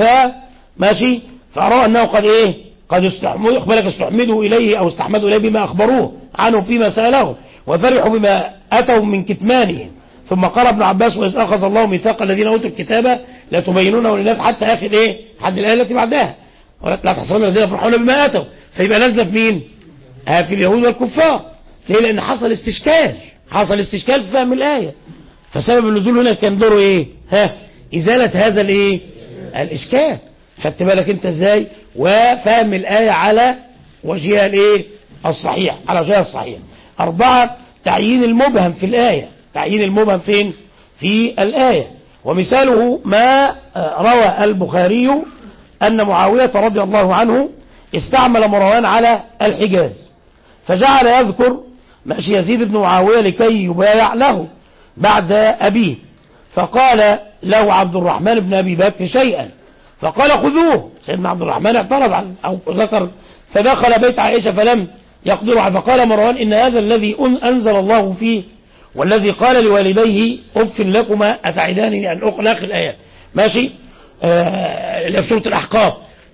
فماشي فاروا انه قد ايه قد استحمدوا اقبلك استحمدوا اليه او استحمدوا اليه بما اخبروه عنه فيما سالهم وفرحوا بما اتوا من كتمانهم ثم قال ابن عباس واذ اخذ الله ميثاق الذين اوتوا الكتاب لا تبينونه للناس حتى اخر ايه حد الايه التي بعدها ولا لا تحسبن الذين يفرحون بما اتوا فيبقى نازله في مين؟ آه في اليهود والكفار ليه لان حصل استشكال حصل استشكال في فهم الايه فسبب النزول هنا كان دوره ايه ها ازاله هذا الايه الاشكال خدت بالك انت ازاي وفهم الايه على وجهها الايه الصحيح على وجهها الصحيح اربعه تعيين المبهم في الايه تعيين المبهم فين في الايه ومثاله ما آه، روى البخاري ان معاويه رضي الله عنه استعمل مروان على الحجاز فجعل يذكر ماشي يزيد بن معاوية لكي يبايع له بعد أبيه فقال له عبد الرحمن بن أبي بكر شيئا فقال خذوه سيدنا عبد الرحمن اعترض عن أو ذكر فدخل بيت عائشة فلم يقدر عليه فقال مروان إن هذا الذي أن- أنزل الله فيه والذي قال لوالديه أف لكما أتعدانني أن أخلق الآيات ماشي آه اللي في سورة الأحقاف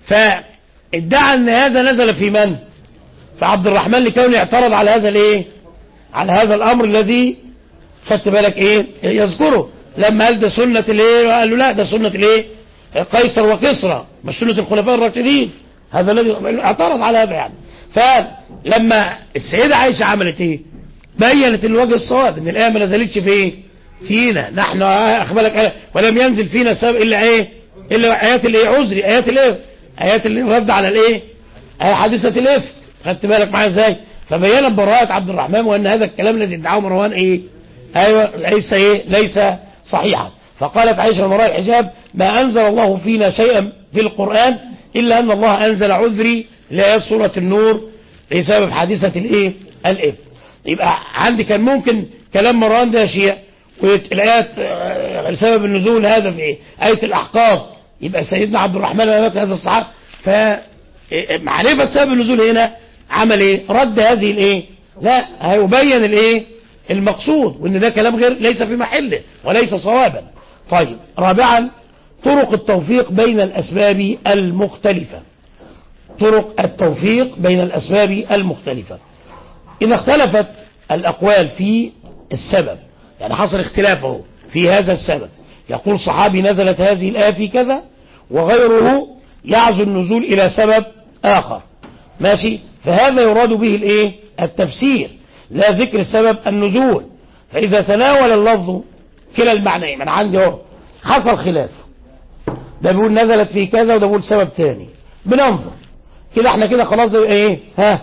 فادعى أن هذا نزل في من؟ فعبد الرحمن لكونه اعترض على هذا الايه على هذا الامر الذي خدت بالك ايه يذكره لما قال ده سنة الايه قال له لا ده سنة الايه قيصر وكسرى مش سنة الخلفاء الراشدين هذا الذي اعترض على هذا يعني فلما السيدة عائشة عملت ايه بينت الوجه الصواب ان الايه ما نزلتش في ايه فينا نحن اخبرك ولم ينزل فينا سبب الا ايه الا ايات الايه عذري ايات الايه ايات اللي رد على الايه آية حادثة الافك خدت بالك معايا ازاي فبينت براءة عبد الرحمن وان هذا الكلام الذي ادعاه مروان ايه ايوه ليس ايه ليس صحيحا فقالت عائشة من وراء الحجاب ما انزل الله فينا شيئا في القرآن الا ان الله انزل عذري لايات سورة النور بسبب حادثة الايه الافك يبقى عندي كان ممكن كلام مروان ده شيء والآيات آه، سبب النزول هذا في إيه؟ آية الأحقاف يبقى سيدنا عبد الرحمن بن بكر هذا الصحابي فمعرفة سبب النزول هنا عمل ايه رد هذه الايه لا هيبين الايه المقصود وان ده كلام غير ليس في محله وليس صوابا طيب رابعا طرق التوفيق بين الاسباب المختلفة طرق التوفيق بين الاسباب المختلفة اذا اختلفت الاقوال في السبب يعني حصل اختلافه في هذا السبب يقول صحابي نزلت هذه الآية في كذا وغيره يعزو النزول إلى سبب آخر ماشي فهذا يراد به الايه التفسير لا ذكر سبب النزول فإذا تناول اللفظ كلا المعنيين من عندي اهو حصل خلاف ده بيقول نزلت في كذا وده بيقول سبب تاني بننظر كده احنا كده خلاص ده يبقى ايه ها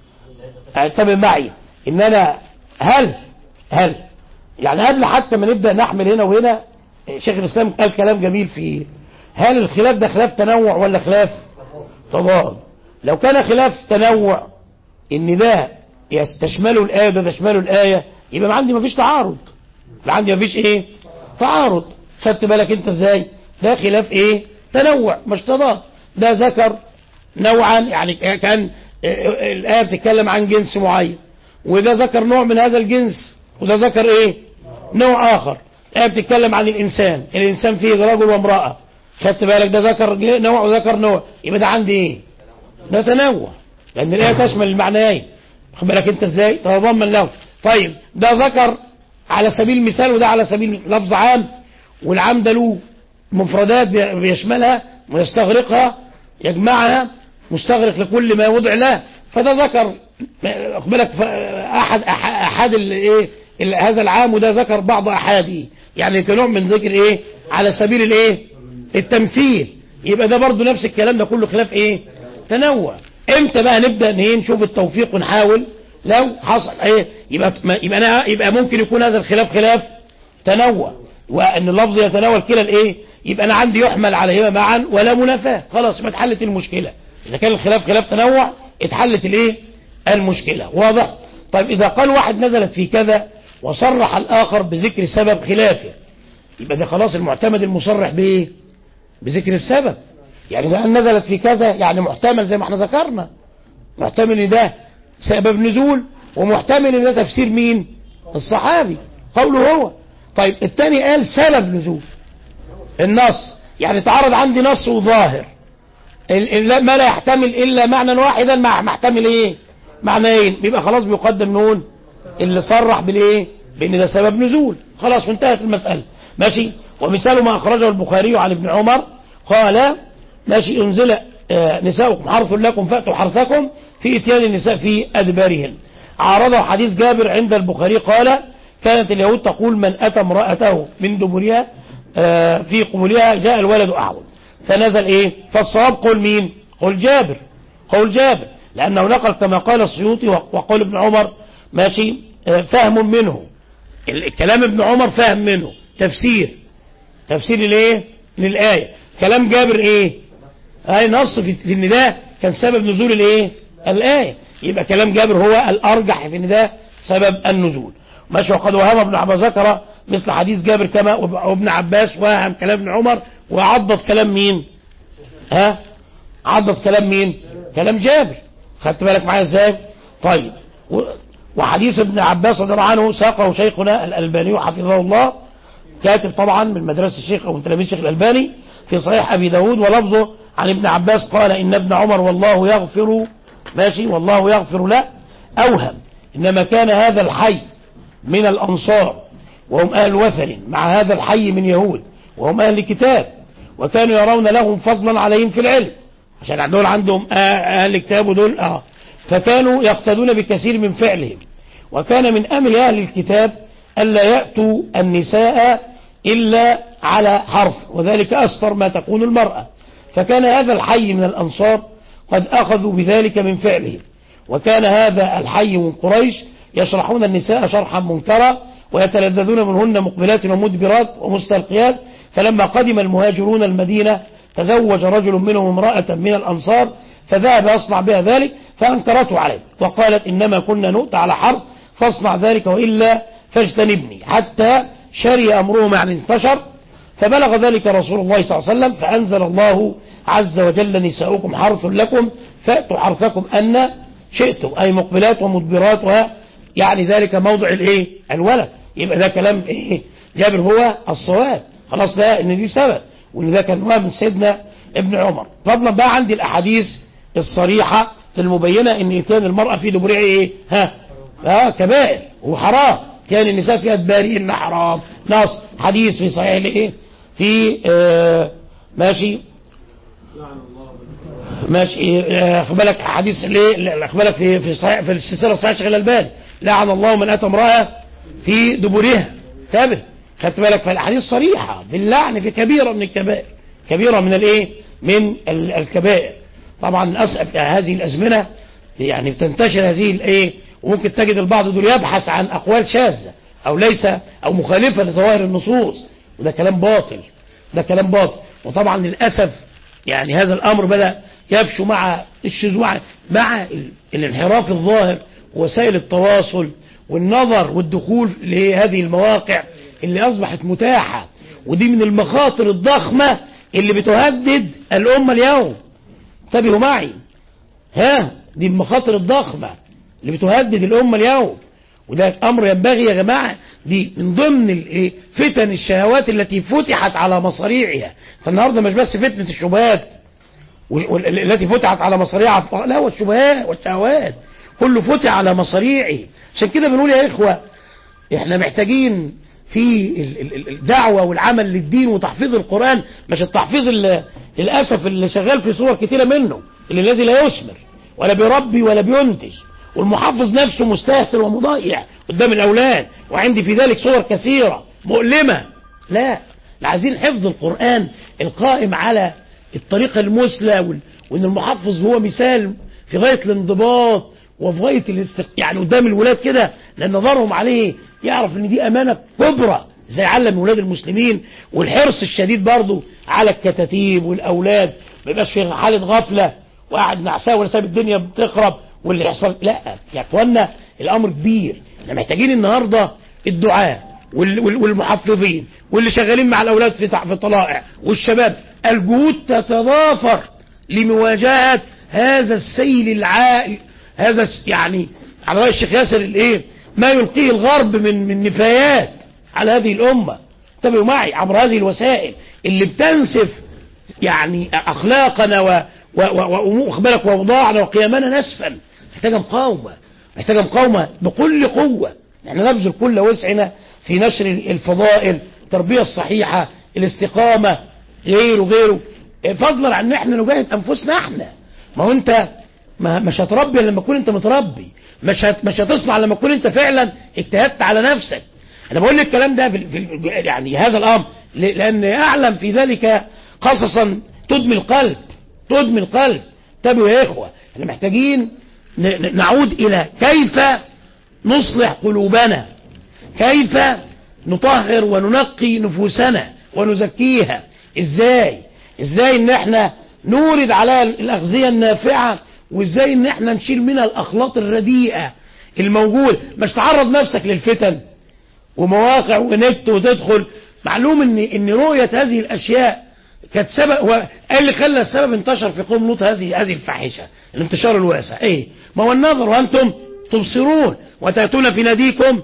انتبه معي ان انا هل هل يعني قبل حتى ما نبدأ نحمل هنا وهنا شيخ الإسلام قال كلام جميل فيه هل الخلاف ده خلاف تنوع ولا خلاف تضاد لو كان خلاف تنوع ان ده يستشمله الآية وده تشمله الآية يبقى ما عندي مفيش تعارض يبقى عندي مفيش ايه تعارض خدت بالك انت ازاي ده خلاف ايه تنوع مش تضاد ده ذكر نوعا يعني كان الآية بتتكلم عن جنس معين وده ذكر نوع من هذا الجنس وده ذكر ايه نوع اخر الآية بتتكلم عن الانسان الانسان فيه رجل وامرأة خدت بالك ده ذكر نوع وذكر نوع يبقى ده عندي ايه ده تنوع لان الآية تشمل المعنيين خد بالك انت ازاي تتضمن له طيب ده ذكر على سبيل المثال وده على سبيل لفظ عام والعام ده له مفردات بيشملها ويستغرقها يجمعها مستغرق لكل ما وضع له فده ذكر خد بالك احد احد الايه هذا العام وده ذكر بعض احادي يعني كنوع من ذكر ايه على سبيل الايه التمثيل يبقى ده برضو نفس الكلام ده كله خلاف ايه تنوع امتى بقى نبدا ايه نشوف التوفيق ونحاول لو حصل ايه يبقى يبقى أنا يبقى ممكن يكون هذا الخلاف خلاف تنوع وان اللفظ يتناول كلا الايه يبقى انا عندي يحمل عليهما معا ولا منافاه خلاص يبقى اتحلت المشكله اذا كان الخلاف خلاف تنوع اتحلت الايه المشكله واضح طيب اذا قال واحد نزلت في كذا وصرح الاخر بذكر سبب خلافه يبقى ده خلاص المعتمد المصرح بايه بذكر السبب يعني ده نزلت في كذا يعني محتمل زي ما احنا ذكرنا محتمل ان ده سبب نزول ومحتمل ان ده تفسير مين الصحابي قوله هو طيب الثاني قال سبب نزول النص يعني تعرض عندي نص وظاهر ما لا يحتمل الا معنى واحدا مع محتمل ايه معنيين بيبقى خلاص بيقدم نقول اللي صرح بالايه بان ده سبب نزول خلاص وانتهت المسألة ماشي ومثال ما اخرجه البخاري عن ابن عمر قال ماشي انزل آه نساؤكم حرث لكم فاتوا حرثكم في اتيان النساء في ادبارهن عارضه حديث جابر عند البخاري قال كانت اليهود تقول من اتى امرأته من دبرها آه في قبولها جاء الولد اعوج فنزل ايه فالصواب قول مين قول جابر قول جابر لانه نقل كما قال السيوطي وقول ابن عمر ماشي آه فهم منه الكلام ابن عمر فهم منه تفسير تفسير الايه للآية كلام جابر ايه اي نص في ان ده كان سبب نزول الايه الآية يبقى كلام جابر هو الارجح في ان ده سبب النزول ماشي وقد وهم ابن عباس ذكر مثل حديث جابر كما وابن عباس وهم كلام ابن عمر وعضد كلام مين ها عضد كلام مين كلام جابر خدت بالك معايا ازاي طيب وحديث ابن عباس رضي الله عنه ساقه شيخنا الألباني حفظه الله كاتب طبعا من مدرسة الشيخ أو من تلاميذ الشيخ الألباني في صحيح أبي داود ولفظه عن ابن عباس قال إن ابن عمر والله يغفر ماشي والله يغفر له أوهم إنما كان هذا الحي من الأنصار وهم أهل وثن مع هذا الحي من يهود وهم أهل كتاب وكانوا يرون لهم فضلا عليهم في العلم عشان دول عندهم أهل كتاب ودول آه فكانوا يقتدون بكثير من فعلهم وكان من أمر أهل الكتاب ألا يأتوا النساء إلا على حرف وذلك أستر ما تكون المرأة فكان هذا الحي من الأنصار قد أخذوا بذلك من فعلهم وكان هذا الحي من قريش يشرحون النساء شرحا منكرا ويتلذذون منهن مقبلات ومدبرات ومستلقيات فلما قدم المهاجرون المدينة تزوج رجل منهم امرأة من الأنصار فذهب يصنع بها ذلك فأنكرته عليه وقالت إنما كنا نؤتى على حرب فاصنع ذلك وإلا فاجتنبني حتى شري أمرهما يعني انتشر فبلغ ذلك رسول الله صلى الله عليه وسلم فأنزل الله عز وجل نساؤكم حرث لكم فأتوا حرثكم أن شئتم أي مقبلات ومدبراتها يعني ذلك موضع الايه الولد يبقى ده كلام ايه جابر هو الصواب خلاص ده ان دي سبب وان ده كان هو من سيدنا ابن عمر فضلا بقى عندي الاحاديث الصريحة المبينة ان اتيان المرأة في دبرها ايه ها ها كبائر وحرام كان النساء في ادبارهن حرام نص حديث في صحيح الايه في آه ماشي ماشي آه، خد بالك حديث ليه خد بالك في في صحيح في السلسله الصحيحه شغل الباني لعن الله من اتى امراه في دبرها انتبه خدت بالك فالاحاديث صريحه باللعن في كبيره من الكبائر كبيره من الايه من ال- الكبائر طبعا للاسف هذه الازمنه يعني بتنتشر هذه الايه وممكن تجد البعض دول يبحث عن اقوال شاذه او ليس او مخالفه لظواهر النصوص وده كلام باطل ده كلام باطل وطبعا للاسف يعني هذا الامر بدا يبشو مع الشذوذ مع, مع ال- الانحراف الظاهر وسائل التواصل والنظر والدخول لهذه المواقع اللي اصبحت متاحه ودي من المخاطر الضخمه اللي بتهدد الامه اليوم انتبهوا معي ها دي المخاطر الضخمه اللي بتهدد الامه اليوم وده امر ينبغي يا جماعه دي من ضمن الايه فتن الشهوات التي فتحت على مصاريعها فالنهارده مش بس فتنه الشبهات وال- التي فتحت على مصاريعها لا والشبهات والشهوات كله فتح على مصاريعه عشان كده بنقول يا اخوه احنا محتاجين في ال- ال- ال- الدعوة والعمل للدين وتحفيظ القرآن مش التحفيظ اللي للأسف اللي شغال في صور كتيرة منه اللي الذي لا يثمر ولا بيربي ولا بينتج والمحفظ نفسه مستهتر ومضيع قدام الأولاد وعندي في ذلك صور كثيرة مؤلمة لا احنا عايزين حفظ القرآن القائم على الطريقة المثلى وال- وان المحفظ هو مثال في غاية الانضباط وفي غاية الاستق... يعني قدام الولاد كده لان نظرهم عليه يعرف ان دي امانة كبرى زي علم ولاد المسلمين والحرص الشديد برضه على الكتاتيب والاولاد ما يبقاش في حالة غفلة وقاعد نعساه ولا ساب الدنيا بتخرب واللي يحصل لا يا اخوانا الامر كبير احنا محتاجين النهارده الدعاء وال- وال- والمحفظين واللي شغالين مع الاولاد في تع- في طلائع والشباب الجهود تتضافر لمواجهه هذا السيل العائل هذا الس- يعني على راي الشيخ ياسر الايه ما يلقيه الغرب من من نفايات على هذه الامه انتبهوا معي عبر هذه الوسائل اللي بتنسف يعني اخلاقنا و و و و- واخد بالك واوضاعنا وقيمنا نسفا محتاجه مقاومه محتاجه مقاومه بكل قوه احنا نبذل كل وسعنا في نشر الفضائل التربيه الصحيحه الاستقامه غيره غيره فضلا عن ان احنا نجاهد انفسنا احنا ما هو انت ما مش هتربي إلا لما تكون انت متربي مش هت مش هتصنع لما تكون انت فعلا اجتهدت على نفسك انا بقول لك الكلام ده في في يعني هذا الامر ل- لان اعلم في ذلك قصصا تدمي القلب تدمي القلب انتبهوا يا اخوه احنا محتاجين ن- ن- نعود الى كيف نصلح قلوبنا كيف نطهر وننقي نفوسنا ونزكيها ازاي ازاي ان احنا نورد على الاغذيه النافعه وازاي ان احنا نشيل منها الاخلاط الرديئه الموجود مش تعرض نفسك للفتن ومواقع ونت وتدخل معلوم ان ان رؤيه هذه الاشياء كانت سبب هو ايه اللي خلى السبب انتشر في قوم لوط هذه هذه الفاحشه الانتشار الواسع ايه ما هو النظر وانتم تبصرون وتاتون في ناديكم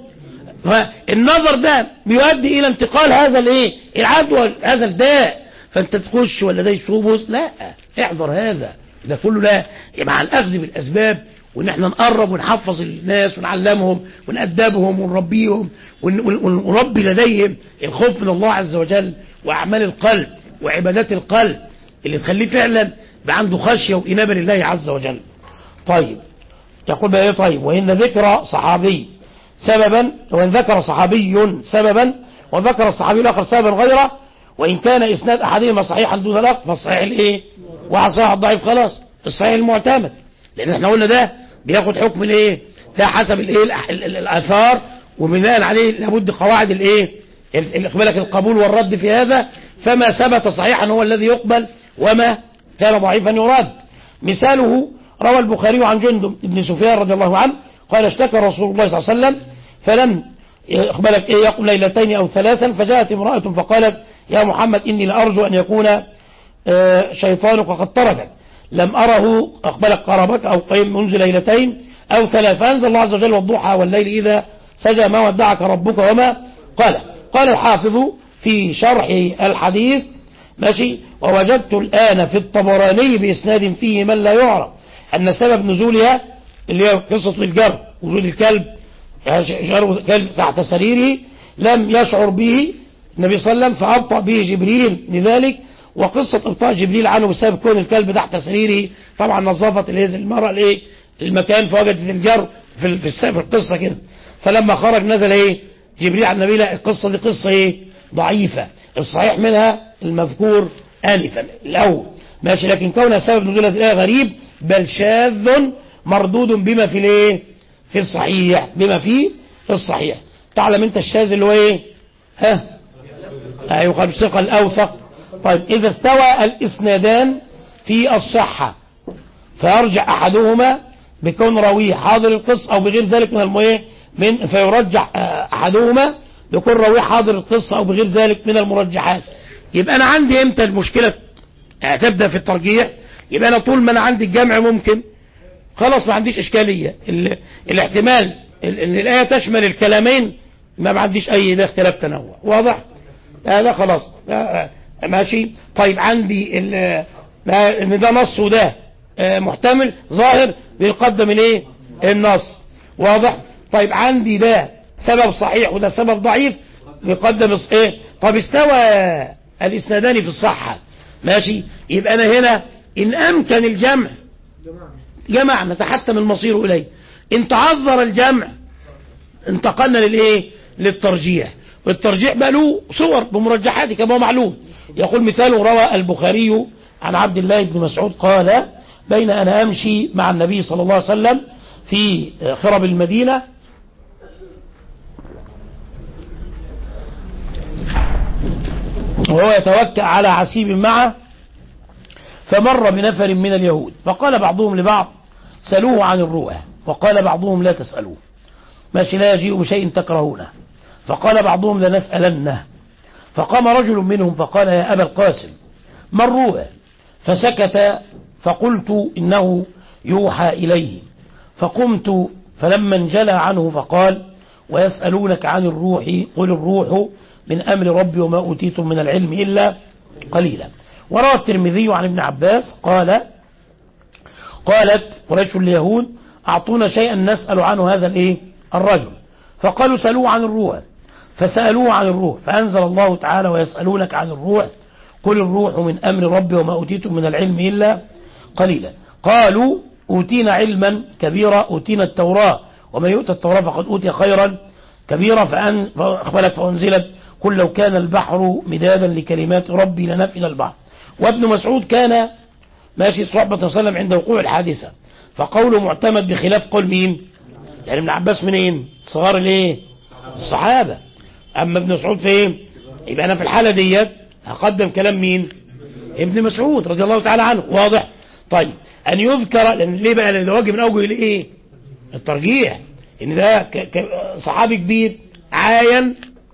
فالنظر ده بيؤدي الى انتقال هذا الايه العدوى هذا الداء فانت تخش ولا ده يشوبس لا احذر هذا ده كله لا مع الاخذ بالاسباب وان احنا نقرب ونحفظ الناس ونعلمهم ونأدبهم ونربيهم ون- ون- ونربي لديهم الخوف من الله عز وجل واعمال القلب وعبادات القلب اللي تخليه فعلا يبقى عنده خشيه وانابه لله عز وجل. طيب يقول بقى ايه طيب وان ذكر صحابي سببا وان ذكر صحابي سببا وذكر الصحابي الاخر سببا غيره وان كان اسناد احدهما صحيحا دون الاخر فالصحيح الايه؟ واحد صحيح الضعيف خلاص الصحيح المعتمد لان احنا قلنا ده بياخد حكم الايه؟ ده حسب الايه الأح- ال- ال- الاثار وبناء عليه لابد قواعد الايه؟ ال- ال- خد بالك القبول والرد في هذا فما ثبت صحيحا هو الذي يقبل وما كان ضعيفا يرد مثاله روى البخاري عن جندب بن سفيان رضي الله عنه قال اشتكى رسول الله صلى الله عليه وسلم فلم اقبلك إيه يقول ليلتين أو ثلاثا فجاءت امرأة فقالت يا محمد إني لأرجو أن يكون آه، شيطانك قد طردك لم أره أقبلك قربك أو قيم منذ ليلتين أو ثلاث فأنزل الله عز وجل والضحى والليل إذا سجى ما ودعك ربك وما قال قال الحافظ في شرح الحديث ماشي ووجدت الآن في الطبراني بإسناد فيه من لا يعرف أن سبب نزولها اللي هي قصة الجر وجود الكلب جر كلب تحت سريره لم يشعر به النبي صلى الله عليه وسلم فأبطأ به جبريل لذلك وقصة إبطاء جبريل عنه بسبب كون الكلب تحت سريره طبعا نظفت الايه المرأة الايه المكان فوجدت الجر في ال- في الس- في القصة كده فلما خرج نزل ايه جبريل على النبي لا القصة دي قصة ايه ضعيفة الصحيح منها المذكور آنفا الأول ماشي لكن كونها سبب نزول هذه الآية غريب بل شاذ مردود بما في الايه في الصحيح بما في الصحيح تعلم انت الشاذ اللي هو ايه ها ايوه قد ثقة الاوثق طيب اذا استوى الاسنادان في الصحة فيرجع احدهما بكون راويه حاضر القصة او بغير ذلك من الميه من فيرجح آه، احدهما بكون راويه حاضر القصة او بغير ذلك من المرجحات يبقى انا عندي امتى المشكلة هتبدأ في الترجيح يبقى انا طول ما انا عندي الجمع ممكن خلاص ما عنديش اشكالية ال... الاحتمال ال- ان الايه تشمل الكلامين ما ما عنديش اي ده اختلاف تنوع واضح هذا خلاص آه، آه، ماشي طيب عندي ال... آه، ان ده نص وده آه، محتمل ظاهر بيقدم الايه النص واضح طيب عندي ده سبب صحيح وده سبب ضعيف بيقدم الص- ايه طب استوى الاسنادان في الصحة ماشي يبقى انا هنا ان امكن الجمع جمع نتحتم المصير إليه إن تعذر الجمع انتقلنا للإيه للترجيح والترجيح بقى له صور بمرجحاته كما هو معلوم يقول مثاله روى البخاري عن عبد الله بن مسعود قال بين أنا أمشي مع النبي صلى الله عليه وسلم في خرب المدينة وهو يتوكأ على عسيب معه فمر بنفر من اليهود فقال بعضهم لبعض سألوه عن الرؤى وقال بعضهم لا تسألوه ماشي لا يجيء بشيء تكرهونه فقال بعضهم لنسألنه فقام رجل منهم فقال يا أبا القاسم ما الرؤى فسكت فقلت إنه يوحى إليه فقمت فلما انجلى عنه فقال ويسألونك عن الروح قل الروح من أمر ربي وما أوتيتم من العلم إلا قليلا وروى الترمذي عن ابن عباس قال قالت قريش اليهود أعطونا شيئا نسأل عنه هذا الإيه الرجل فقالوا سألوه عن الروح فسألوه عن الروح فأنزل الله تعالى ويسألونك عن الروح قل الروح من أمر ربي وما أوتيتم من العلم إلا قليلا قالوا أوتينا علما كبيرا أوتينا التوراة ومن يؤتى التوراة فقد أوتي خيرا كبيرا فأن فأخبرت فأنزلت قل لو كان البحر مدادا لكلمات ربي لنفذ البحر وابن مسعود كان ماشي صحبة صلى الله عليه وسلم عند وقوع الحادثة فقوله معتمد بخلاف قول مين يعني ابن عباس منين صغار الايه الصحابة اما ابن مسعود فين يبقى انا في الحالة ديت هقدم كلام مين ابن مسعود رضي الله تعالى عنه واضح طيب ان يذكر لان ليه بقى لان ده واجب من اوجه الايه الترجيح ان ده ك... ك... صحابي كبير عاين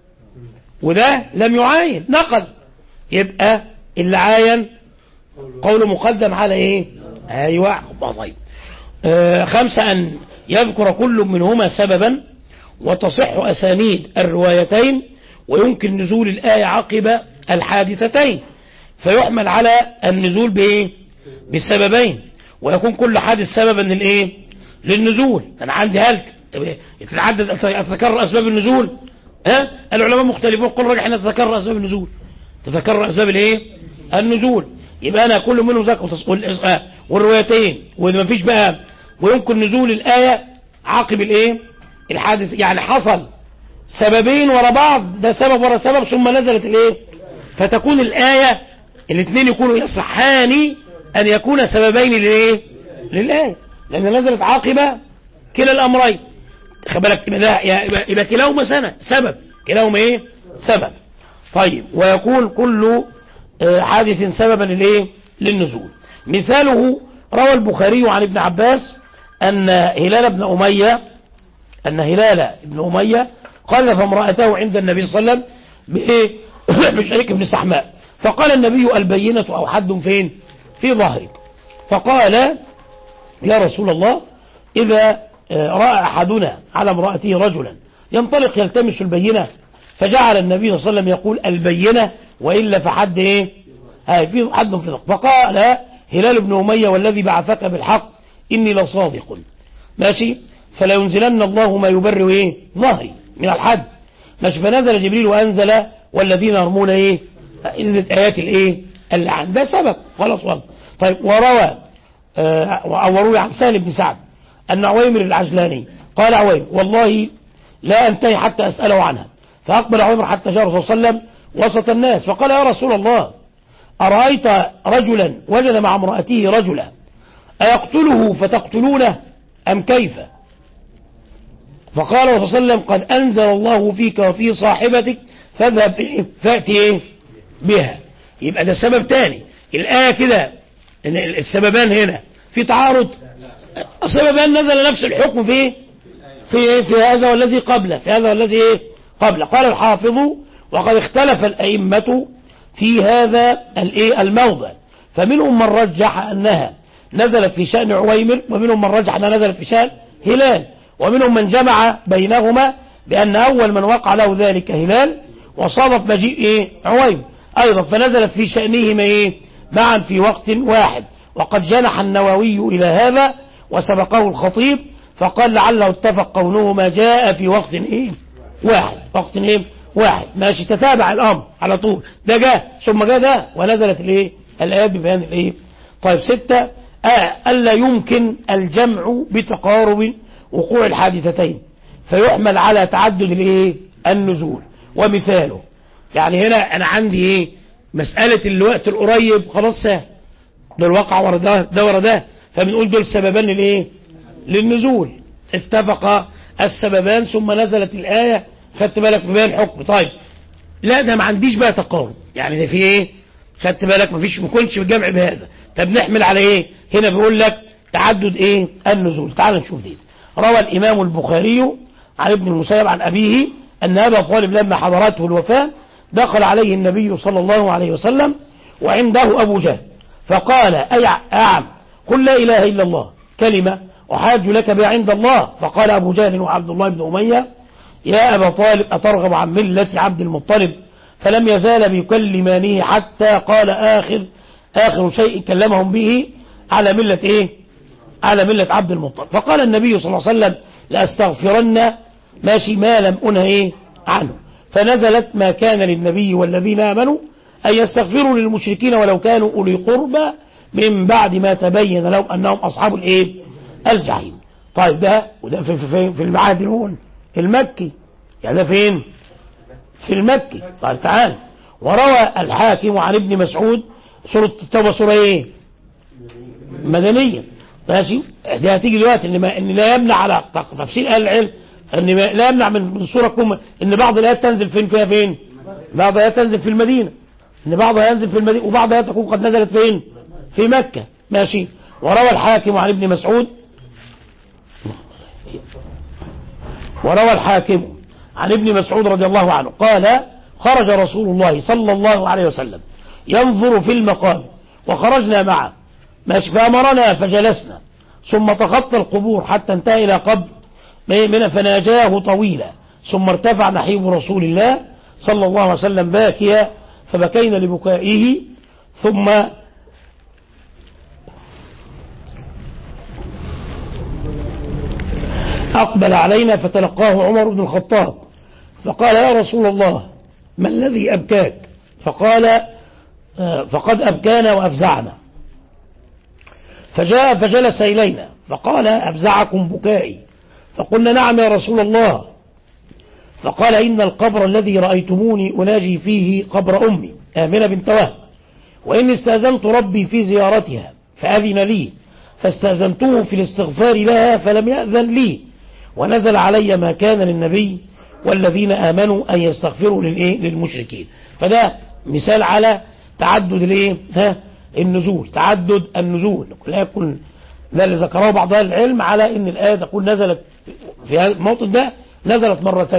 وده لم يعاين نقل يبقى اللي عاين قوله مقدم على ايه ايوه طيب آه خمسة ان يذكر كل منهما سببا وتصح اسانيد الروايتين ويمكن نزول الآية عقب الحادثتين فيحمل على النزول بايه بسببين ويكون كل حادث سببا للايه للنزول انا عندي هل تتعدد تتكرر اسباب النزول ها العلماء مختلفون قل رجح ان تتكرر اسباب النزول تتكرر اسباب الايه النزول يبقى انا كل منهم ذكر وتص- آه، والروايتين وما فيش بقى ويمكن نزول الايه عقب الايه الحادث يعني حصل سببين ورا بعض ده سبب ورا سبب ثم نزلت الايه فتكون الايه الاثنين يكونوا يصحان ان يكون سببين للايه للايه لان نزلت عاقبه كلا الامرين خد بالك يبقى ده- يبقى يبقى كلاهما سنه سبب كلاهما ايه سبب طيب ويكون كل آه، حادث سببا للايه للنزول مثاله روى البخاري عن ابن عباس ان هلال بن اميه ان هلال بن اميه قذف امرأته عند النبي صلى الله عليه وسلم بإيه؟ بشريك بن سحماء فقال النبي البينة أو حد فين في ظهرك فقال يا رسول الله إذا آه، رأى أحدنا على امرأته رجلا ينطلق يلتمس البينة فجعل النبي صلى الله عليه وسلم يقول البينة وإلا فحد إيه هاي في حد في ذلك فقال هلال بن أمية والذي بعثك بالحق إني لصادق ماشي فلا ينزلن الله ما يبرئ إيه ظهري من الحد ماشي فنزل جبريل وأنزل والذين يرمون إيه نزلت آيات الإيه اللعن ده سبب خلاص والله طيب وروى آه، أو وروي عن سهل بن سعد أن عويمر العجلاني قال عويمر والله لا أنتهي حتى أسأله عنها فأقبل عويمر حتى جاء الرسول صلى الله عليه وسلم وسط الناس فقال يا رسول الله أرأيت رجلا وجد مع امرأته رجلا أيقتله فتقتلونه أم كيف فقال الرسول صلى الله عليه وسلم قد أنزل الله فيك وفي صاحبتك فاذهب إيه؟ فأتي إيه؟ بها يبقى ده سبب تاني الآية كده إن السببان هنا في تعارض سببان نزل نفس الحكم في إيه؟ في إيه؟ في هذا والذي قبله في هذا والذي إيه؟ قبله قال الحافظ وقد اختلف الأئمة في هذا الإيه؟ الموضع فمنهم من رجح أنها نزلت في شأن عويمر ومنهم من رجح أنها نزلت في شأن هلال ومنهم من جمع بينهما بأن أول من وقع له ذلك هلال وصادف مجيء إيه؟ عويمر أيضا فنزلت في شأنهما إيه؟ معا في وقت واحد وقد جنح النووي إلى هذا وسبقه الخطيب فقال لعله اتفق قولهما جاء في وقت إيه؟ واحد وقت إيه؟ واحد ماشي تتابع الأمر على طول ده جاء ثم جاء ده ونزلت الإيه؟ الآيات ببيان الإيه؟ طيب ستة آه ألا يمكن الجمع بتقارب وقوع الحادثتين فيحمل على تعدد الايه النزول ومثاله يعني هنا انا عندي ايه مسألة الوقت القريب خلاص سهل ده الواقع ورا ده ده ورا ده فبنقول دول سببان للايه للنزول اتفق السببان ثم نزلت الآية خدت بالك ببيان الحكم طيب لا ده ما عنديش بقى تقارب يعني ده في ايه خدت بالك ما فيش ما كنتش بالجمع بهذا طب نحمل على ايه هنا بيقول لك تعدد ايه النزول تعال نشوف دي روى الامام البخاري عن ابن المسيب عن ابيه ان ابا طالب لما حضرته الوفاه دخل عليه النبي صلى الله عليه وسلم وعنده ابو جهل فقال اي اعم قل لا اله الا الله كلمه احاج لك بها عند الله فقال ابو جهل وعبد الله بن اميه يا ابا طالب اترغب عن مله عبد المطلب فلم يزال بيكلمانه حتى قال آخر آخر شيء كلمهم به على ملة إيه على ملة عبد المطلب فقال النبي صلى الله عليه وسلم لأستغفرن ماشي ما لم أنه إيه عنه فنزلت ما كان للنبي والذين آمنوا أن يستغفروا للمشركين ولو كانوا أولي قربى من بعد ما تبين لهم أنهم أصحاب الإيه الجحيم طيب ده وده في, في, في المعهد الأول المكي يعني ده فين في المكي طيب تعال وروى الحاكم عن ابن مسعود سورة التوبة سورة ايه مدنية ماشي دي هتيجي دلوقتي ان, ما إن لا يمنع على تفسير اهل العلم ان ما لا يمنع من من سورة كم ان بعض الايات تنزل فين فيها فين بعض الايات تنزل في المدينة ان بعضها ينزل في المدينة وبعض الايات تكون قد نزلت فين في مكة ماشي وروى الحاكم عن ابن مسعود وروى الحاكم عن ابن مسعود رضي الله عنه قال خرج رسول الله صلى الله عليه وسلم ينظر في المقام وخرجنا معه ماشي فأمرنا فجلسنا ثم تخطى القبور حتى انتهى إلى قبر من فناجاه طويلا ثم ارتفع نحيب رسول الله صلى الله عليه وسلم باكيا فبكينا لبكائه ثم أقبل علينا فتلقاه عمر بن الخطاب فقال يا رسول الله ما الذي أبكاك فقال آه، فقد أبكانا وأفزعنا فجاء فجلس إلينا فقال أفزعكم بكائي فقلنا نعم يا رسول الله فقال إن القبر الذي رأيتموني أناجي فيه قبر أمي آمنة بنت وهب وإني استأذنت ربي في زيارتها فأذن لي فاستأذنته في الاستغفار لها فلم يأذن لي ونزل علي ما كان للنبي والذين آمنوا أن يستغفروا للإيه للمشركين فده مثال على تعدد الايه ها النزول تعدد النزول لا يكون ده اللي ذكره بعض اهل العلم على ان الايه تقول نزلت في الموطن ده نزلت مرتين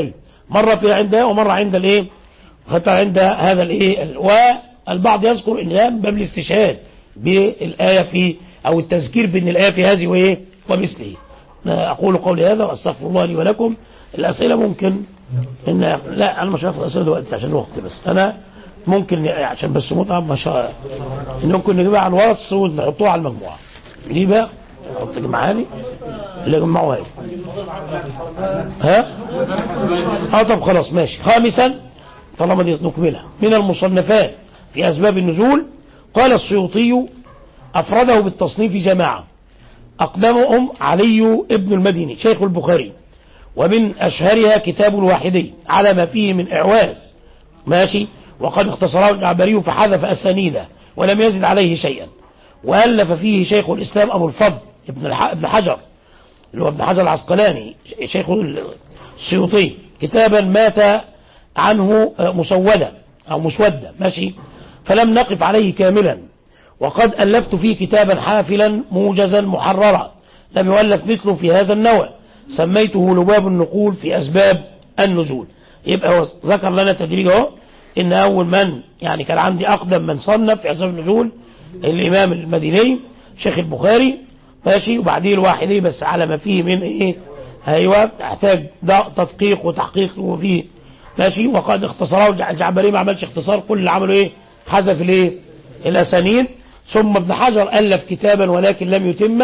مرة في عندها ومرة عند الايه خطأ عند هذا الايه والبعض يذكر ان ده من باب الاستشهاد بالآية في او التذكير بان الآية في هذه وايه ومثله اقول قولي هذا واستغفر الله لي ولكم الاسئلة ممكن ان لا انا مش هاخد اسئلة دلوقتي عشان الوقت بس انا ممكن عشان بس مطعم مش ه- ان ممكن نجيبها على الواتس ونحطوها على المجموعة نجيبها نحط جماعة لي اللي جمعوها ايه ها اه طب خلاص ماشي خامسا طالما دي نكملها من المصنفات في اسباب النزول قال السيوطي افرده بالتصنيف جماعه اقدمهم علي ابن المديني شيخ البخاري ومن اشهرها كتاب الواحدي على ما فيه من اعواز ماشي وقد اختصره الجعبري فحذف اسانيده ولم يزد عليه شيئا والف فيه شيخ الاسلام ابو الفضل ابن الح- ابن حجر اللي هو ابن حجر العسقلاني شيخ السيوطي كتابا مات عنه مسودة أو مسودة ماشي فلم نقف عليه كاملا وقد ألفت فيه كتابا حافلا موجزا محررا لم يؤلف مثله في هذا النوع سميته لباب النقول في أسباب النزول يبقى هو ذكر لنا تدريج اهو إن أول من يعني كان عندي أقدم من صنف في أسباب النزول الإمام المديني شيخ البخاري ماشي وبعدين الواحدي بس على ما فيه من ايه ايوه تحتاج ده تدقيق وتحقيق وفيه ماشي وقد اختصره الج- الجعبري ما عملش اختصار كل اللي عمله ايه حذف الايه الاسانيد ثم ابن حجر الف كتابا ولكن لم يتم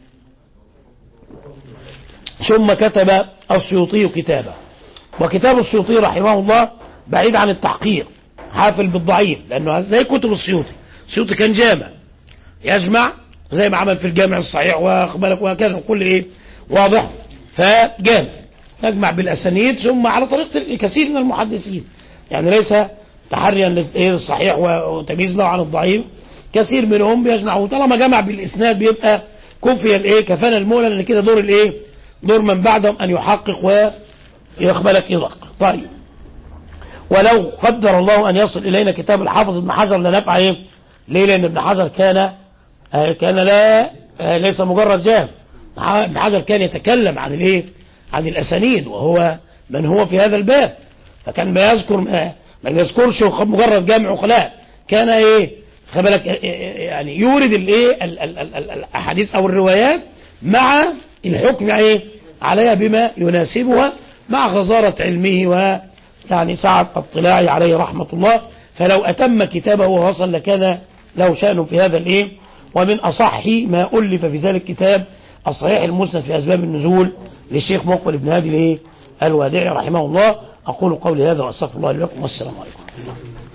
ثم كتب السيوطي كتابا وكتاب السيوطي رحمه الله بعيد عن التحقيق حافل بالضعيف لانه زي كتب السيوطي السيوطي كان جامع يجمع زي ما عمل في الجامع الصحيح واخبارك وهكذا وكل ايه واضح فجامع يجمع بالاسانيد ثم على طريقه كثير من المحدثين يعني ليس تحريا للصحيح وتمييز له عن الضعيف كثير منهم بيجمعوا طالما جمع بالاسناد بيبقى كفي الايه كفانا المولى لان كده دور الايه دور من بعدهم ان يحقق ويقبلك يدقق طيب ولو قدر الله ان يصل الينا كتاب الحافظ ابن حجر لنفع ايه ليه لان ابن حجر كان آه، كان لا آه، ليس مجرد جام ابن حجر كان يتكلم عن الايه عن الاسانيد وهو من هو في هذا الباب فكان ما يذكر ما, ما يذكرش وخ- مجرد جامع وخلاء كان ايه خلي بالك آه، آه، يعني يورد الايه ال- ال- ال- ال- الاحاديث او الروايات مع الحكم ايه عليها بما يناسبها مع غزارة علمه و يعني سعة اطلاعه عليه رحمة الله فلو أتم كتابه ووصل لكان له شأن في هذا الإيه ومن أصح ما ألف في ذلك الكتاب الصحيح المسند في أسباب النزول للشيخ مقبل بن هادي الإيه الوادعي رحمه الله أقول قولي هذا وأستغفر الله لي ولكم والسلام عليكم